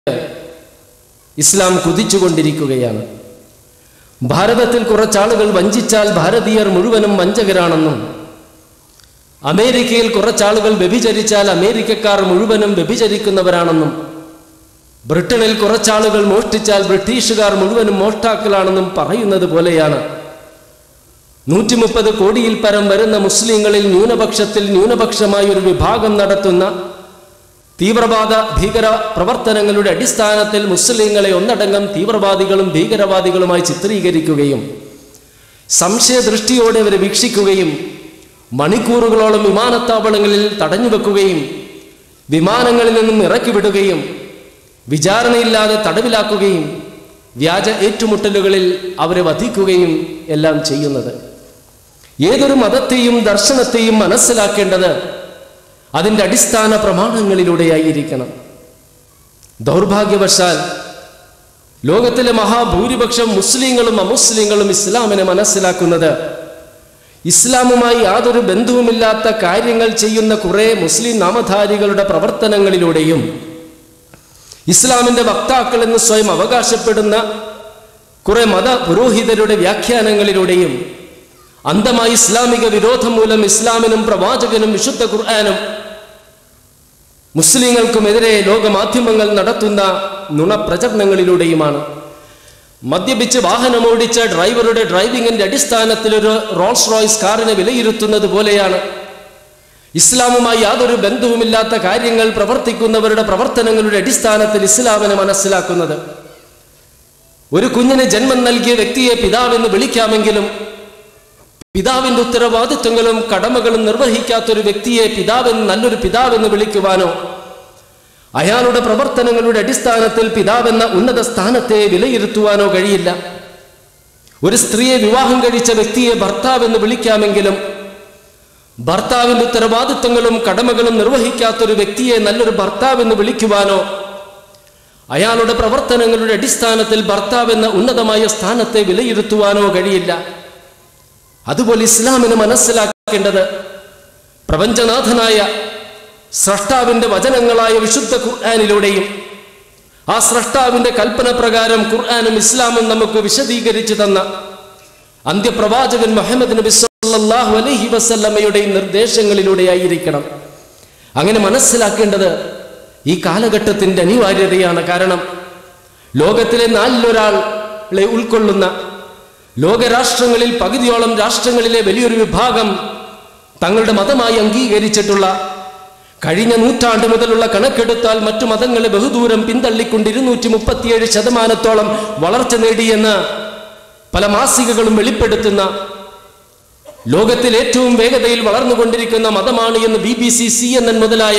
ഇസ്ലാം കുതിച്ചുകൊണ്ടിരിക്കുകയാണ് ഭാരതത്തിൽ കുറച്ചാളുകൾ വഞ്ചിച്ചാൽ ഭാരതീയർ മുഴുവനും വഞ്ചകരാണെന്നും അമേരിക്കയിൽ കുറച്ചാളുകൾ വ്യഭിചരിച്ചാൽ അമേരിക്കക്കാർ മുഴുവനും വ്യഭിചരിക്കുന്നവരാണെന്നും ബ്രിട്ടനിൽ കുറച്ചാളുകൾ മോഷ്ടിച്ചാൽ ബ്രിട്ടീഷുകാർ മുഴുവനും മോഷ്ടാക്കളാണെന്നും പറയുന്നത് പോലെയാണ് നൂറ്റി മുപ്പത് കോടിയിൽ പരം വരുന്ന മുസ്ലിങ്ങളിൽ ന്യൂനപക്ഷത്തിൽ ന്യൂനപക്ഷമായ ഒരു വിഭാഗം നടത്തുന്ന തീവ്രവാദ ഭീകര പ്രവർത്തനങ്ങളുടെ അടിസ്ഥാനത്തിൽ മുസ്ലിങ്ങളെ ഒന്നടങ്കം തീവ്രവാദികളും ഭീകരവാദികളുമായി ചിത്രീകരിക്കുകയും സംശയദൃഷ്ടിയോടെ അവരെ വീക്ഷിക്കുകയും മണിക്കൂറുകളോളം വിമാനത്താവളങ്ങളിൽ തടഞ്ഞു വെക്കുകയും വിമാനങ്ങളിൽ നിന്നും ഇറക്കി വിടുകയും വിചാരണയില്ലാതെ തടവിലാക്കുകയും വ്യാജ ഏറ്റുമുട്ടലുകളിൽ അവരെ വധിക്കുകയും എല്ലാം ചെയ്യുന്നത് ഏതൊരു മതത്തെയും ദർശനത്തെയും മനസ്സിലാക്കേണ്ടത് അതിൻ്റെ അടിസ്ഥാന പ്രമാണങ്ങളിലൂടെയായിരിക്കണം ദൗർഭാഗ്യവശാൽ ലോകത്തിലെ മഹാഭൂരിപക്ഷം മുസ്ലിങ്ങളും അമുസ്ലിങ്ങളും ഇസ്ലാമിനെ മനസ്സിലാക്കുന്നത് ഇസ്ലാമുമായി യാതൊരു ബന്ധവുമില്ലാത്ത കാര്യങ്ങൾ ചെയ്യുന്ന കുറെ മുസ്ലിം നാമധാരികളുടെ പ്രവർത്തനങ്ങളിലൂടെയും ഇസ്ലാമിന്റെ വക്താക്കൾ എന്ന് സ്വയം അവകാശപ്പെടുന്ന കുറെ മത പുരോഹിതരുടെ വ്യാഖ്യാനങ്ങളിലൂടെയും അന്ധമായി ഇസ്ലാമിക വിരോധം മൂലം ഇസ്ലാമിനും പ്രവാചകനും വിശുദ്ധ ഖുർആാനും മുസ്ലിങ്ങൾക്കുമെതിരെ ലോകമാധ്യമങ്ങൾ നടത്തുന്ന നുണപ്രചരണങ്ങളിലൂടെയുമാണ് മദ്യപിച്ച് വാഹനമോടിച്ച ഡ്രൈവറുടെ ഡ്രൈവിംഗിന്റെ അടിസ്ഥാനത്തിൽ ഒരു റോൾസ് റോയ്സ് കാറിനെ വിലയിരുത്തുന്നത് പോലെയാണ് ഇസ്ലാമുമായി യാതൊരു ബന്ധവുമില്ലാത്ത കാര്യങ്ങൾ പ്രവർത്തിക്കുന്നവരുടെ പ്രവർത്തനങ്ങളുടെ അടിസ്ഥാനത്തിൽ ഇസ്ലാമിനെ മനസ്സിലാക്കുന്നത് ഒരു കുഞ്ഞിന് ജന്മം നൽകിയ വ്യക്തിയെ പിതാവെന്ന് വിളിക്കാമെങ്കിലും പിതാവിന്റെ ഉത്തരവാദിത്വങ്ങളും കടമകളും നിർവഹിക്കാത്തൊരു വ്യക്തിയെ പിതാവെന്ന് നല്ലൊരു പിതാവെന്ന് വിളിക്കുവാനോ അയാളുടെ പ്രവർത്തനങ്ങളുടെ അടിസ്ഥാനത്തിൽ പിതാവെന്ന ഉന്നത സ്ഥാനത്തെ വിലയിരുത്തുവാനോ കഴിയില്ല ഒരു സ്ത്രീയെ വിവാഹം കഴിച്ച വ്യക്തിയെ ഭർത്താവെന്ന് വിളിക്കാമെങ്കിലും ഭർത്താവിന്റെ ഉത്തരവാദിത്വങ്ങളും കടമകളും നിർവഹിക്കാത്തൊരു വ്യക്തിയെ നല്ലൊരു ഭർത്താവെന്ന് വിളിക്കുവാനോ അയാളുടെ പ്രവർത്തനങ്ങളുടെ അടിസ്ഥാനത്തിൽ ഭർത്താവെന്ന ഉന്നതമായ സ്ഥാനത്തെ വിലയിരുത്തുവാനോ കഴിയില്ല അതുപോലെ ഇസ്ലാമിന് മനസ്സിലാക്കേണ്ടത് പ്രപഞ്ചനാഥനായ സ്രഷ്ടാവിന്റെ വചനങ്ങളായ വിശുദ്ധ ഖുർആാനിലൂടെയും ആ സ്രഷ്ടാവിന്റെ കൽപ്പന പ്രകാരം ഖുർആാനും ഇസ്ലാമും നമുക്ക് വിശദീകരിച്ചു തന്ന അന്ത്യപ്രവാചകൻ മുഹമ്മദ് നബി സല്ലല്ലാഹു അലൈഹി വസല്ലമയുടെയും നിർദ്ദേശങ്ങളിലൂടെയായിരിക്കണം അങ്ങനെ മനസ്സിലാക്കേണ്ടത് ഈ കാലഘട്ടത്തിന്റെ അനിവാര്യതയാണ് കാരണം ലോകത്തിലെ നാലിലൊരാളെ ഉൾക്കൊള്ളുന്ന ലോകരാഷ്ട്രങ്ങളിൽ പകുതിയോളം രാഷ്ട്രങ്ങളിലെ വലിയൊരു വിഭാഗം തങ്ങളുടെ മതമായി അംഗീകരിച്ചിട്ടുള്ള കഴിഞ്ഞ നൂറ്റാണ്ട് മുതലുള്ള കണക്കെടുത്താൽ മറ്റു മതങ്ങളെ ബഹുദൂരം പിന്തള്ളിക്കൊണ്ട് ഇരുന്നൂറ്റി മുപ്പത്തിയേഴ് ശതമാനത്തോളം വളർച്ച നേടിയെന്ന് പല മാസികകളും വെളിപ്പെടുത്തുന്ന ലോകത്തിൽ ഏറ്റവും വേഗതയിൽ വളർന്നുകൊണ്ടിരിക്കുന്ന മതമാണ് എന്ന് B B C C N N മുതലായ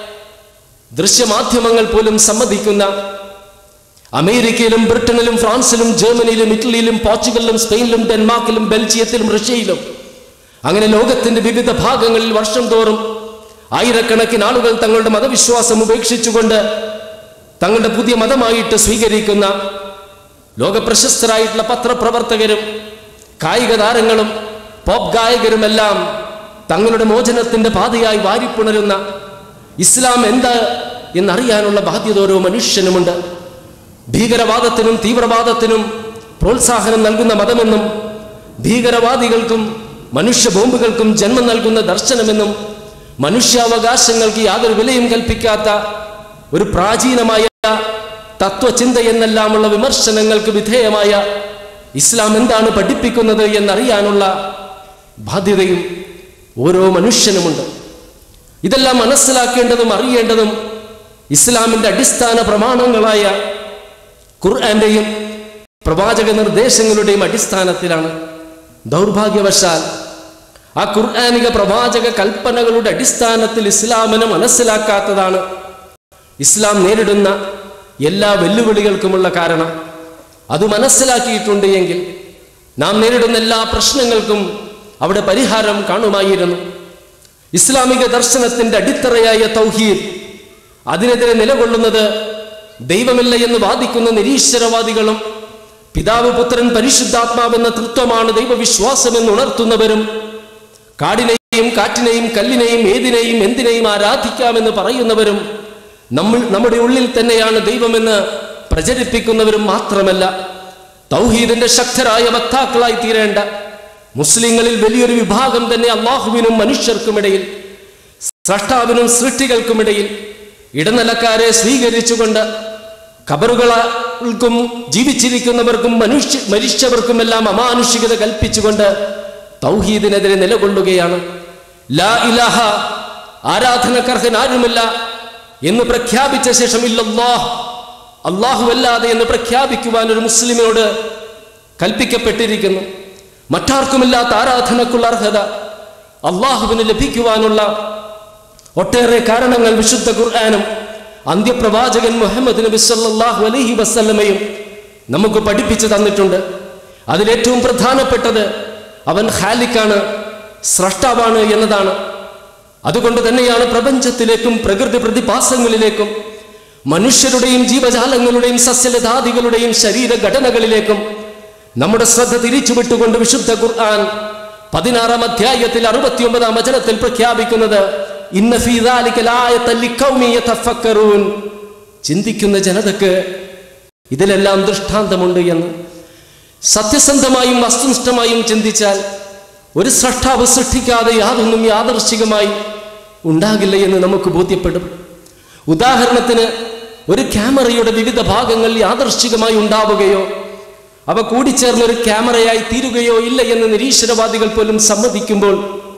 ദൃശ്യമാധ്യമങ്ങൾ പോലും സമ്മതിക്കുന്ന അമേരിക്കയിലും ബ്രിട്ടനിലും ഫ്രാൻസിലും ജർമ്മനിയിലും ഇറ്റലിയിലും പോർച്ചുഗലിലും സ്പെയിനിലും ഡെൻമാർക്കിലും ബെൽജിയത്തിലും റഷ്യയിലും അങ്ങനെ ലോകത്തിന്റെ വിവിധ ഭാഗങ്ങളിൽ വർഷം തോറും ആയിരക്കണക്കിന് ആളുകൾ തങ്ങളുടെ മതവിശ്വാസം ഉപേക്ഷിച്ചുകൊണ്ട് തങ്ങളുടെ പുതിയ മതമായിട്ട് സ്വീകരിക്കുന്ന ലോകപ്രശസ്തരായിട്ടുള്ള പത്രപ്രവർത്തകരും കായിക താരങ്ങളും പോപ്പ് ഗായകരുമെല്ലാം തങ്ങളുടെ മോചനത്തിന്റെ പാതയായി വാരിപ്പുണരുന്ന ഇസ്ലാം എന്താ എന്നറിയാനുള്ള ബാധ്യത ഓരോ മനുഷ്യനുമുണ്ട് ഭീകരവാദത്തിനും തീവ്രവാദത്തിനും പ്രോത്സാഹനം നൽകുന്ന മതമെന്നും ഭീകരവാദികൾക്കും മനുഷ്യ ബോംബുകൾക്കും ജന്മം നൽകുന്ന ദർശനമെന്നും മനുഷ്യാവകാശങ്ങൾക്ക് യാതൊരു വിലയും കൽപ്പിക്കാത്ത ഒരു പ്രാചീനമായ തത്വചിന്ത എന്നെല്ലാമുള്ള വിമർശനങ്ങൾക്ക് വിധേയമായ ഇസ്ലാം എന്താണ് പഠിപ്പിക്കുന്നത് എന്നറിയാനുള്ള ബാധ്യതയും ഓരോ മനുഷ്യനുമുണ്ട് ഇതെല്ലാം മനസ്സിലാക്കേണ്ടതും അറിയേണ്ടതും ഇസ്ലാമിന്റെ അടിസ്ഥാന പ്രമാണങ്ങളായ ഖുർആന്റെയും പ്രവാചക നിർദ്ദേശങ്ങളുടെയും അടിസ്ഥാനത്തിലാണ് ദൗർഭാഗ്യവശാൽ ആ ഖുർആാനിക പ്രവാചക കൽപ്പനകളുടെ അടിസ്ഥാനത്തിൽ ഇസ്ലാമിനെ മനസ്സിലാക്കാത്തതാണ് ഇസ്ലാം നേരിടുന്ന എല്ലാ വെല്ലുവിളികൾക്കുമുള്ള കാരണം അത് മനസ്സിലാക്കിയിട്ടുണ്ട് എങ്കിൽ നാം നേരിടുന്ന എല്ലാ പ്രശ്നങ്ങൾക്കും അവിടെ പരിഹാരം കാണുമായിരുന്നു ഇസ്ലാമിക ദർശനത്തിന്റെ അടിത്തറയായ തൗഹീദ് അതിനെതിരെ നിലകൊള്ളുന്നത് ദൈവമില്ല എന്ന് വാദിക്കുന്ന നിരീശ്വരവാദികളും പിതാവ് പുത്രൻ പരിശുദ്ധാത്മാവെന്ന തൃത്വമാണ് ദൈവവിശ്വാസമെന്ന് ഉണർത്തുന്നവരും കാടിനെയും കാറ്റിനെയും കല്ലിനെയും ഏതിനെയും എന്തിനേയും ആരാധിക്കാമെന്ന് പറയുന്നവരും നമ്മൾ നമ്മുടെ ഉള്ളിൽ തന്നെയാണ് ദൈവമെന്ന് പ്രചരിപ്പിക്കുന്നവരും മാത്രമല്ല തൗഹീദിന്റെ ശക്തരായ വക്താക്കളായി തീരേണ്ട മുസ്ലിങ്ങളിൽ വലിയൊരു വിഭാഗം തന്നെ അള്ളാഹുവിനും മനുഷ്യർക്കുമിടയിൽ സ്രഷ്ടാവിനും സൃഷ്ടികൾക്കുമിടയിൽ ഇടനിലക്കാരെ സ്വീകരിച്ചുകൊണ്ട് ഖബറുകൾക്കും ജീവിച്ചിരിക്കുന്നവർക്കും മനുഷ്യ മരിച്ചവർക്കുമെല്ലാം അമാനുഷികത കൽപ്പിച്ചുകൊണ്ട് തൗഹീദിനെതിരെ നിലകൊള്ളുകയാണ് ലാ ഇലാഹ ആരാധനക്കർഹൻ ആരുമില്ല എന്ന് പ്രഖ്യാപിച്ച ശേഷം ഇല്ലല്ലാഹ് അള്ളാഹു അല്ലാതെ എന്ന് പ്രഖ്യാപിക്കുവാൻ ഒരു മുസ്ലിമിനോട് കൽപ്പിക്കപ്പെട്ടിരിക്കുന്നു മറ്റാർക്കുമില്ലാത്ത ആരാധനക്കുള്ള അർഹത അള്ളാഹുവിന് ലഭിക്കുവാനുള്ള ഒട്ടേറെ കാരണങ്ങൾ വിശുദ്ധ ഖുർആാനും അന്ത്യപ്രവാചകൻ മുഹമ്മദ് നബി സല്ലല്ലാഹു അലൈഹി വസല്ലമയും നമുക്ക് പഠിപ്പിച്ചു തന്നിട്ടുണ്ട് അതിലേറ്റവും പ്രധാനപ്പെട്ടത് അവൻ ഖാലിക്കാണ് സ്രഷ്ടാവാണ് എന്നതാണ് അതുകൊണ്ട് തന്നെയാണ് പ്രപഞ്ചത്തിലേക്കും പ്രകൃതി പ്രതിഭാസങ്ങളിലേക്കും മനുഷ്യരുടെയും ജീവജാലങ്ങളുടെയും സസ്യലതാദികളുടെയും ശരീരഘടനകളിലേക്കും നമ്മുടെ ശ്രദ്ധ തിരിച്ചുവിട്ടുകൊണ്ട് വിശുദ്ധ ഖുർആൻ പതിനാറാം അധ്യായത്തിൽ അറുപത്തിയൊമ്പതാം വചനത്തിൽ പ്രഖ്യാപിക്കുന്നത് ഇന്ന ഫീ ദാലിക ലആയത്തൻ ലിഖൗമി യതഫക്കറൂൻ ചിന്തിക്കുന്ന ജനതക്ക് ഇതിലെല്ലാം ദൃഷ്ടാന്തമുണ്ട് എന്ന് സത്യസന്ധമായും വസ്തുനിഷ്ഠമായും ചിന്തിച്ചാൽ ഒരു സ്രഷ്ടാവ് സൃഷ്ടിക്കാതെ യാതൊന്നും യാദർശികമായി ഉണ്ടാകില്ല എന്ന് നമുക്ക് ബോധ്യപ്പെടും ഉദാഹരണത്തിന് ഒരു ക്യാമറയുടെ വിവിധ ഭാഗങ്ങൾ യാദർശികമായി ഉണ്ടാവുകയോ അവ കൂടിച്ചേർന്ന് ഒരു ക്യാമറയായി തീരുകയോ ഇല്ല എന്ന് നിരീശ്വരവാദികൾ പോലും സമ്മതിക്കുമ്പോൾ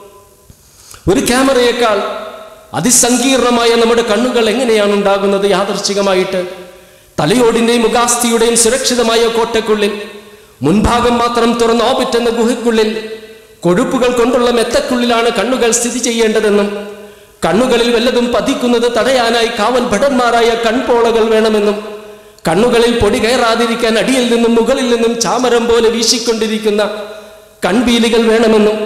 ഒരു ക്യാമറയേക്കാൾ അതിസങ്കീർണമായ നമ്മുടെ കണ്ണുകൾ എങ്ങനെയാണ് ഉണ്ടാകുന്നത് യാദർശികമായിട്ട് തലയോടിന്റെയും മുഖാസ്ഥിയുടെയും സുരക്ഷിതമായ കോട്ടയ്ക്കുള്ളിൽ മുൻഭാഗം മാത്രം തുറന്ന ഓബിറ്റ് എന്ന ഗുഹയ്ക്കുള്ളിൽ കൊഴുപ്പുകൾ കൊണ്ടുള്ള മെത്തക്കുള്ളിലാണ് കണ്ണുകൾ സ്ഥിതി ചെയ്യേണ്ടതെന്നും കണ്ണുകളിൽ വല്ലതും പതിക്കുന്നത് തടയാനായി കാവൽ ഭടന്മാരായ കൺപോളകൾ വേണമെന്നും കണ്ണുകളിൽ പൊടി കയറാതിരിക്കാൻ അടിയിൽ നിന്നും മുകളിൽ നിന്നും ചാമരം പോലെ വീശിക്കൊണ്ടിരിക്കുന്ന കൺപീലികൾ വേണമെന്നും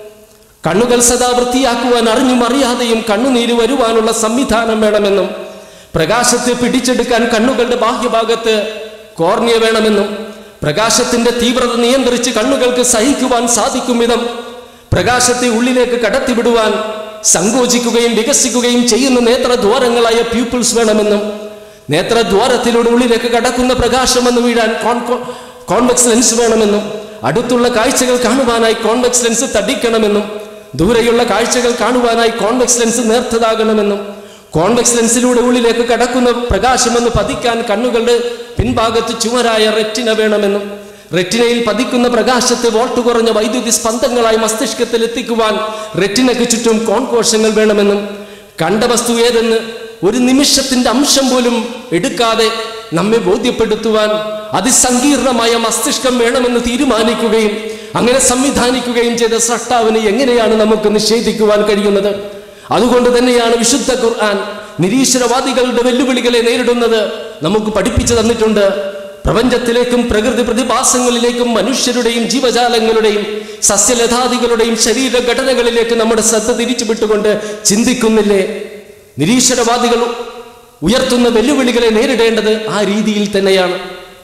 കണ്ണുകൾ സദാ വൃത്തിയാക്കുവാൻ അറിഞ്ഞും അറിയാതെയും കണ്ണുനീര് വരുവാനുള്ള സംവിധാനം വേണമെന്നും പ്രകാശത്തെ പിടിച്ചെടുക്കാൻ കണ്ണുകളുടെ ബാഹ്യഭാഗത്ത് കോർണിയ വേണമെന്നും പ്രകാശത്തിന്റെ തീവ്രത നിയന്ത്രിച്ച് കണ്ണുകൾക്ക് സഹിക്കുവാൻ സാധിക്കും വിധം പ്രകാശത്തെ ഉള്ളിലേക്ക് കടത്തിവിടുവാൻ സങ്കോചിക്കുകയും വികസിക്കുകയും ചെയ്യുന്ന നേത്രദ്വാരങ്ങളായ പ്യൂപ്പിൾസ് വേണമെന്നും നേത്രദ്വാരത്തിലൂടെ ഉള്ളിലേക്ക് കടക്കുന്ന പ്രകാശം വന്ന് വീഴാൻ കോൺവെക്സ് ലെൻസ് വേണമെന്നും അടുത്തുള്ള കാഴ്ചകൾ കാണുവാനായി കോൺവെക്സ് ലെൻസ് തടിക്കണമെന്നും ദൂരെയുള്ള കാഴ്ചകൾ കാണുവാനായി കോൺവെക്സ് ലെൻസ് നേർത്തതാകണമെന്നും കോൺവെക്സ് ലെൻസിലൂടെ ഉള്ളിലേക്ക് കടക്കുന്ന പ്രകാശമെന്ന് പതിക്കാൻ കണ്ണുകളുടെ പിൻഭാഗത്ത് ചുമരായ റെറ്റിന വേണമെന്നും റെറ്റിനയിൽ പതിക്കുന്ന പ്രകാശത്തെ വോൾട്ട് കുറഞ്ഞ വൈദ്യുതി സ്പന്ദങ്ങളായി മസ്തിഷ്കത്തിൽ എത്തിക്കുവാൻ റെറ്റിനയ്ക്ക് ചുറ്റും കോൺകോശങ്ങൾ വേണമെന്നും കണ്ട വസ്തു ഏതെന്ന് ഒരു നിമിഷത്തിന്റെ അംശം പോലും എടുക്കാതെ നമ്മെ ബോധ്യപ്പെടുത്തുവാൻ അതിസങ്കീർണമായ മസ്തിഷ്കം വേണമെന്ന് തീരുമാനിക്കുകയും അങ്ങനെ സംവിധാനിക്കുകയും ചെയ്ത സൃഷ്ടാവിനെ എങ്ങനെയാണ് നമുക്ക് നിഷേധിക്കുവാൻ കഴിയുന്നത് അതുകൊണ്ട് തന്നെയാണ് വിശുദ്ധ ഖുർആൻ നിരീശ്വരവാദികളുടെ വെല്ലുവിളികളെ നേരിടുന്നത് നമുക്ക് പഠിപ്പിച്ചു തന്നിട്ടുണ്ട് പ്രപഞ്ചത്തിലേക്കും പ്രകൃതി പ്രതിഭാസങ്ങളിലേക്കും മനുഷ്യരുടെയും ജീവജാലങ്ങളുടെയും സസ്യലതാദികളുടെയും ശരീരഘടനകളിലേക്ക് നമ്മുടെ ശ്രദ്ധ തിരിച്ചുവിട്ടുകൊണ്ട് ചിന്തിക്കുന്നില്ലേ നിരീശ്വരവാദികൾ ഉയർത്തുന്ന വെല്ലുവിളികളെ നേരിടേണ്ടത് ആ രീതിയിൽ തന്നെയാണ്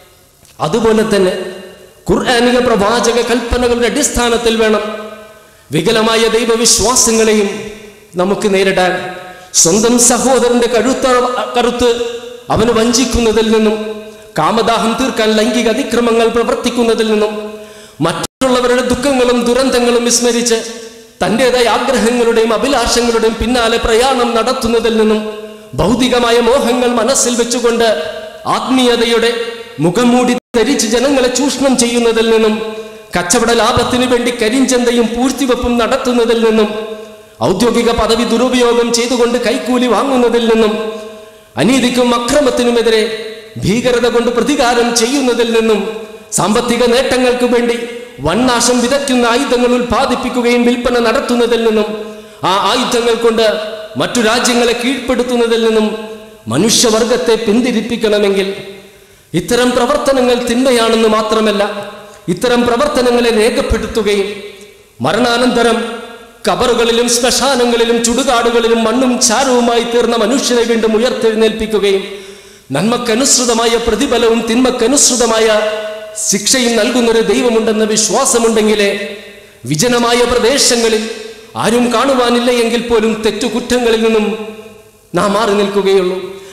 അതുപോലെ തന്നെ ഖുർആാനിക പ്രവാചക കൽപ്പനകളുടെ അടിസ്ഥാനത്തിൽ വേണം വികലമായ ദൈവവിശ്വാസങ്ങളെയും നമുക്ക് നേരിടാൻ സ്വന്തം സഹോദരന്റെ കഴുത്ത കറുത്ത് അവന് വഞ്ചിക്കുന്നതിൽ നിന്നും കാമദാഹം തീർക്കാൻ ലൈംഗിക അതിക്രമങ്ങൾ പ്രവർത്തിക്കുന്നതിൽ നിന്നും മറ്റുള്ളവരുടെ ദുഃഖങ്ങളും ദുരന്തങ്ങളും വിസ്മരിച്ച് തൻ്റെതായ ആഗ്രഹങ്ങളുടെയും അഭിലാഷങ്ങളുടെയും പിന്നാലെ പ്രയാണം നടത്തുന്നതിൽ നിന്നും ഭൗതികമായ മോഹങ്ങൾ മനസ്സിൽ വെച്ചുകൊണ്ട് ആത്മീയതയുടെ മുഖംമൂടി ധരിച്ച് ജനങ്ങളെ ചൂഷണം ചെയ്യുന്നതിൽ നിന്നും കച്ചവട ലാഭത്തിനു വേണ്ടി കരിഞ്ചന്തയും പൂഴ്ത്തിവെപ്പും നടത്തുന്നതിൽ നിന്നും ഔദ്യോഗിക പദവി ദുരുപയോഗം ചെയ്തുകൊണ്ട് കൈക്കൂലി വാങ്ങുന്നതിൽ നിന്നും അനീതിക്കും അക്രമത്തിനുമെതിരെ ഭീകരത കൊണ്ട് പ്രതികാരം ചെയ്യുന്നതിൽ നിന്നും സാമ്പത്തിക നേട്ടങ്ങൾക്ക് വേണ്ടി വൻനാശം വിതയ്ക്കുന്ന ആയുധങ്ങൾ ഉൽപ്പാദിപ്പിക്കുകയും വിൽപ്പന നടത്തുന്നതിൽ നിന്നും ആ ആയുധങ്ങൾ കൊണ്ട് മറ്റു രാജ്യങ്ങളെ കീഴ്പ്പെടുത്തുന്നതിൽ നിന്നും മനുഷ്യവർഗത്തെ പിന്തിരിപ്പിക്കണമെങ്കിൽ ഇത്തരം പ്രവർത്തനങ്ങൾ തിന്മയാണെന്ന് മാത്രമല്ല ഇത്തരം പ്രവർത്തനങ്ങളെ രേഖപ്പെടുത്തുകയും മരണാനന്തരം കബറുകളിലും ശ്മശാനങ്ങളിലും ചുടുകാടുകളിലും മണ്ണും ചാരവുമായി തീർന്ന മനുഷ്യനെ വീണ്ടും ഉയർത്തെഴുന്നേൽപ്പിക്കുകയും നന്മക്കനുസൃതമായ പ്രതിഫലവും തിന്മക്കനുസൃതമായ ശിക്ഷയും നൽകുന്നൊരു ദൈവമുണ്ടെന്ന വിശ്വാസമുണ്ടെങ്കിലേ വിജനമായ പ്രദേശങ്ങളിൽ ആരും കാണുവാനില്ല എങ്കിൽ പോലും തെറ്റുകുറ്റങ്ങളിൽ നിന്നും നാം മാറി നിൽക്കുകയുള്ളൂ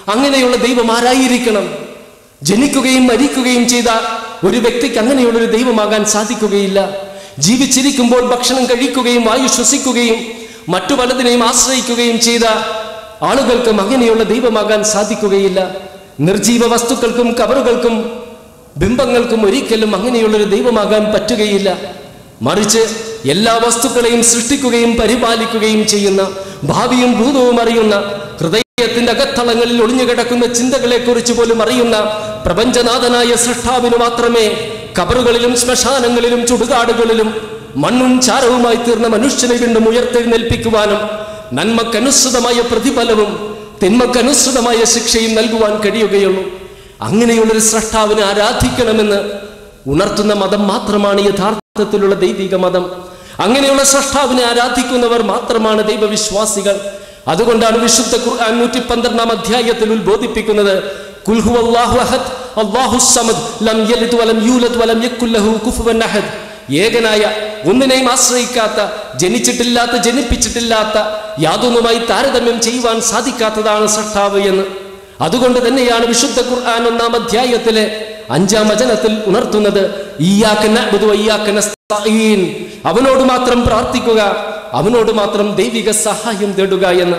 അങ്ങനെയുള്ള ദൈവം ആരായിരിക്കണം ജനിക്കുകയും മരിക്കുകയും ചെയ്ത ഒരു വ്യക്തിക്ക് അങ്ങനെയുള്ള ഒരു ദൈവമാകാൻ സാധിക്കുകയില്ല ജീവിച്ചിരിക്കുമ്പോൾ ഭക്ഷണം കഴിക്കുകയും വായു ശ്വസിക്കുകയും മറ്റു പലതിനെയും ആശ്രയിക്കുകയും ചെയ്ത ആളുകൾക്കും അങ്ങനെയുള്ള ദൈവമാകാൻ സാധിക്കുകയില്ല നിർജീവ വസ്തുക്കൾക്കും കവറുകൾക്കും ബിംബങ്ങൾക്കും ഒരിക്കലും അങ്ങനെയുള്ളൊരു ദൈവമാകാൻ പറ്റുകയില്ല മറിച്ച് എല്ലാ വസ്തുക്കളെയും സൃഷ്ടിക്കുകയും പരിപാലിക്കുകയും ചെയ്യുന്ന ഭാവിയും ഭൂതവും അറിയുന്ന ഹൃദയത്തിന്റെ അകത്തളങ്ങളിൽ ഒളിഞ്ഞുകിടക്കുന്ന ചിന്തകളെ കുറിച്ച് പോലും അറിയുന്ന പ്രപഞ്ചനാഥനായ സൃഷ്ടാവിന് മാത്രമേ കബറുകളിലും ശ്മശാനങ്ങളിലും ചുടുകാടുകളിലും മണ്ണും ചാരവുമായി തീർന്ന മനുഷ്യനെ വീണ്ടും ഉയർത്തെഴുന്നേൽപ്പിക്കുവാനും നന്മക്കനുസൃതമായ പ്രതിഫലവും തിന്മക്കനുസൃതമായ ശിക്ഷയും നൽകുവാൻ കഴിയുകയുള്ളൂ അങ്ങനെയുള്ളൊരു സൃഷ്ടാവിനെ ആരാധിക്കണമെന്ന് ഉണർത്തുന്ന മതം മാത്രമാണ് യഥാർത്ഥത്തിലുള്ള ദൈവിക മതം അങ്ങനെയുള്ള സൃഷ്ടാവിനെ ആരാധിക്കുന്നവർ മാത്രമാണ് ദൈവവിശ്വാസികൾ അതുകൊണ്ടാണ് വിശുദ്ധ ഖുർആൻ നൂറ്റി പന്ത്രണ്ടാം അധ്യായത്തിൽ ഉത്ബോധിപ്പിക്കുന്നത് "ഖുൽ ഹുവല്ലാഹു അഹദ്, അല്ലാഹുസ് സമദ്, ലം യലിദ് വലം യൂലദ് വലം യക്കുൽ ലഹു കുഫുവൻ അഹദ്." ഏകനായ ഒന്നിനെയും ആശ്രയിക്കാത്ത ജനിച്ചിട്ടില്ലാത്ത ജനിപ്പിച്ചിട്ടില്ലാത്ത യാതൊന്നുമായി താരതമ്യം ചെയ്യുവാൻ സാധിക്കാത്തതാണ് സൃഷ്ടാവ് എന്ന് അതുകൊണ്ട് തന്നെയാണ് വിശുദ്ധ ഖുർആൻ ഒന്നാം അധ്യായത്തിലെ അഞ്ചാം വചനത്തിൽ ഉണർത്തുന്നത് "ഇയ്യാക നഅ്ബുദു വഇയ്യാക നസ്തഈൻ." അവനോട് മാത്രം പ്രാർത്ഥിക്കുക അവനോട് മാത്രം ദൈവിക സഹായം തേടുക എന്ന്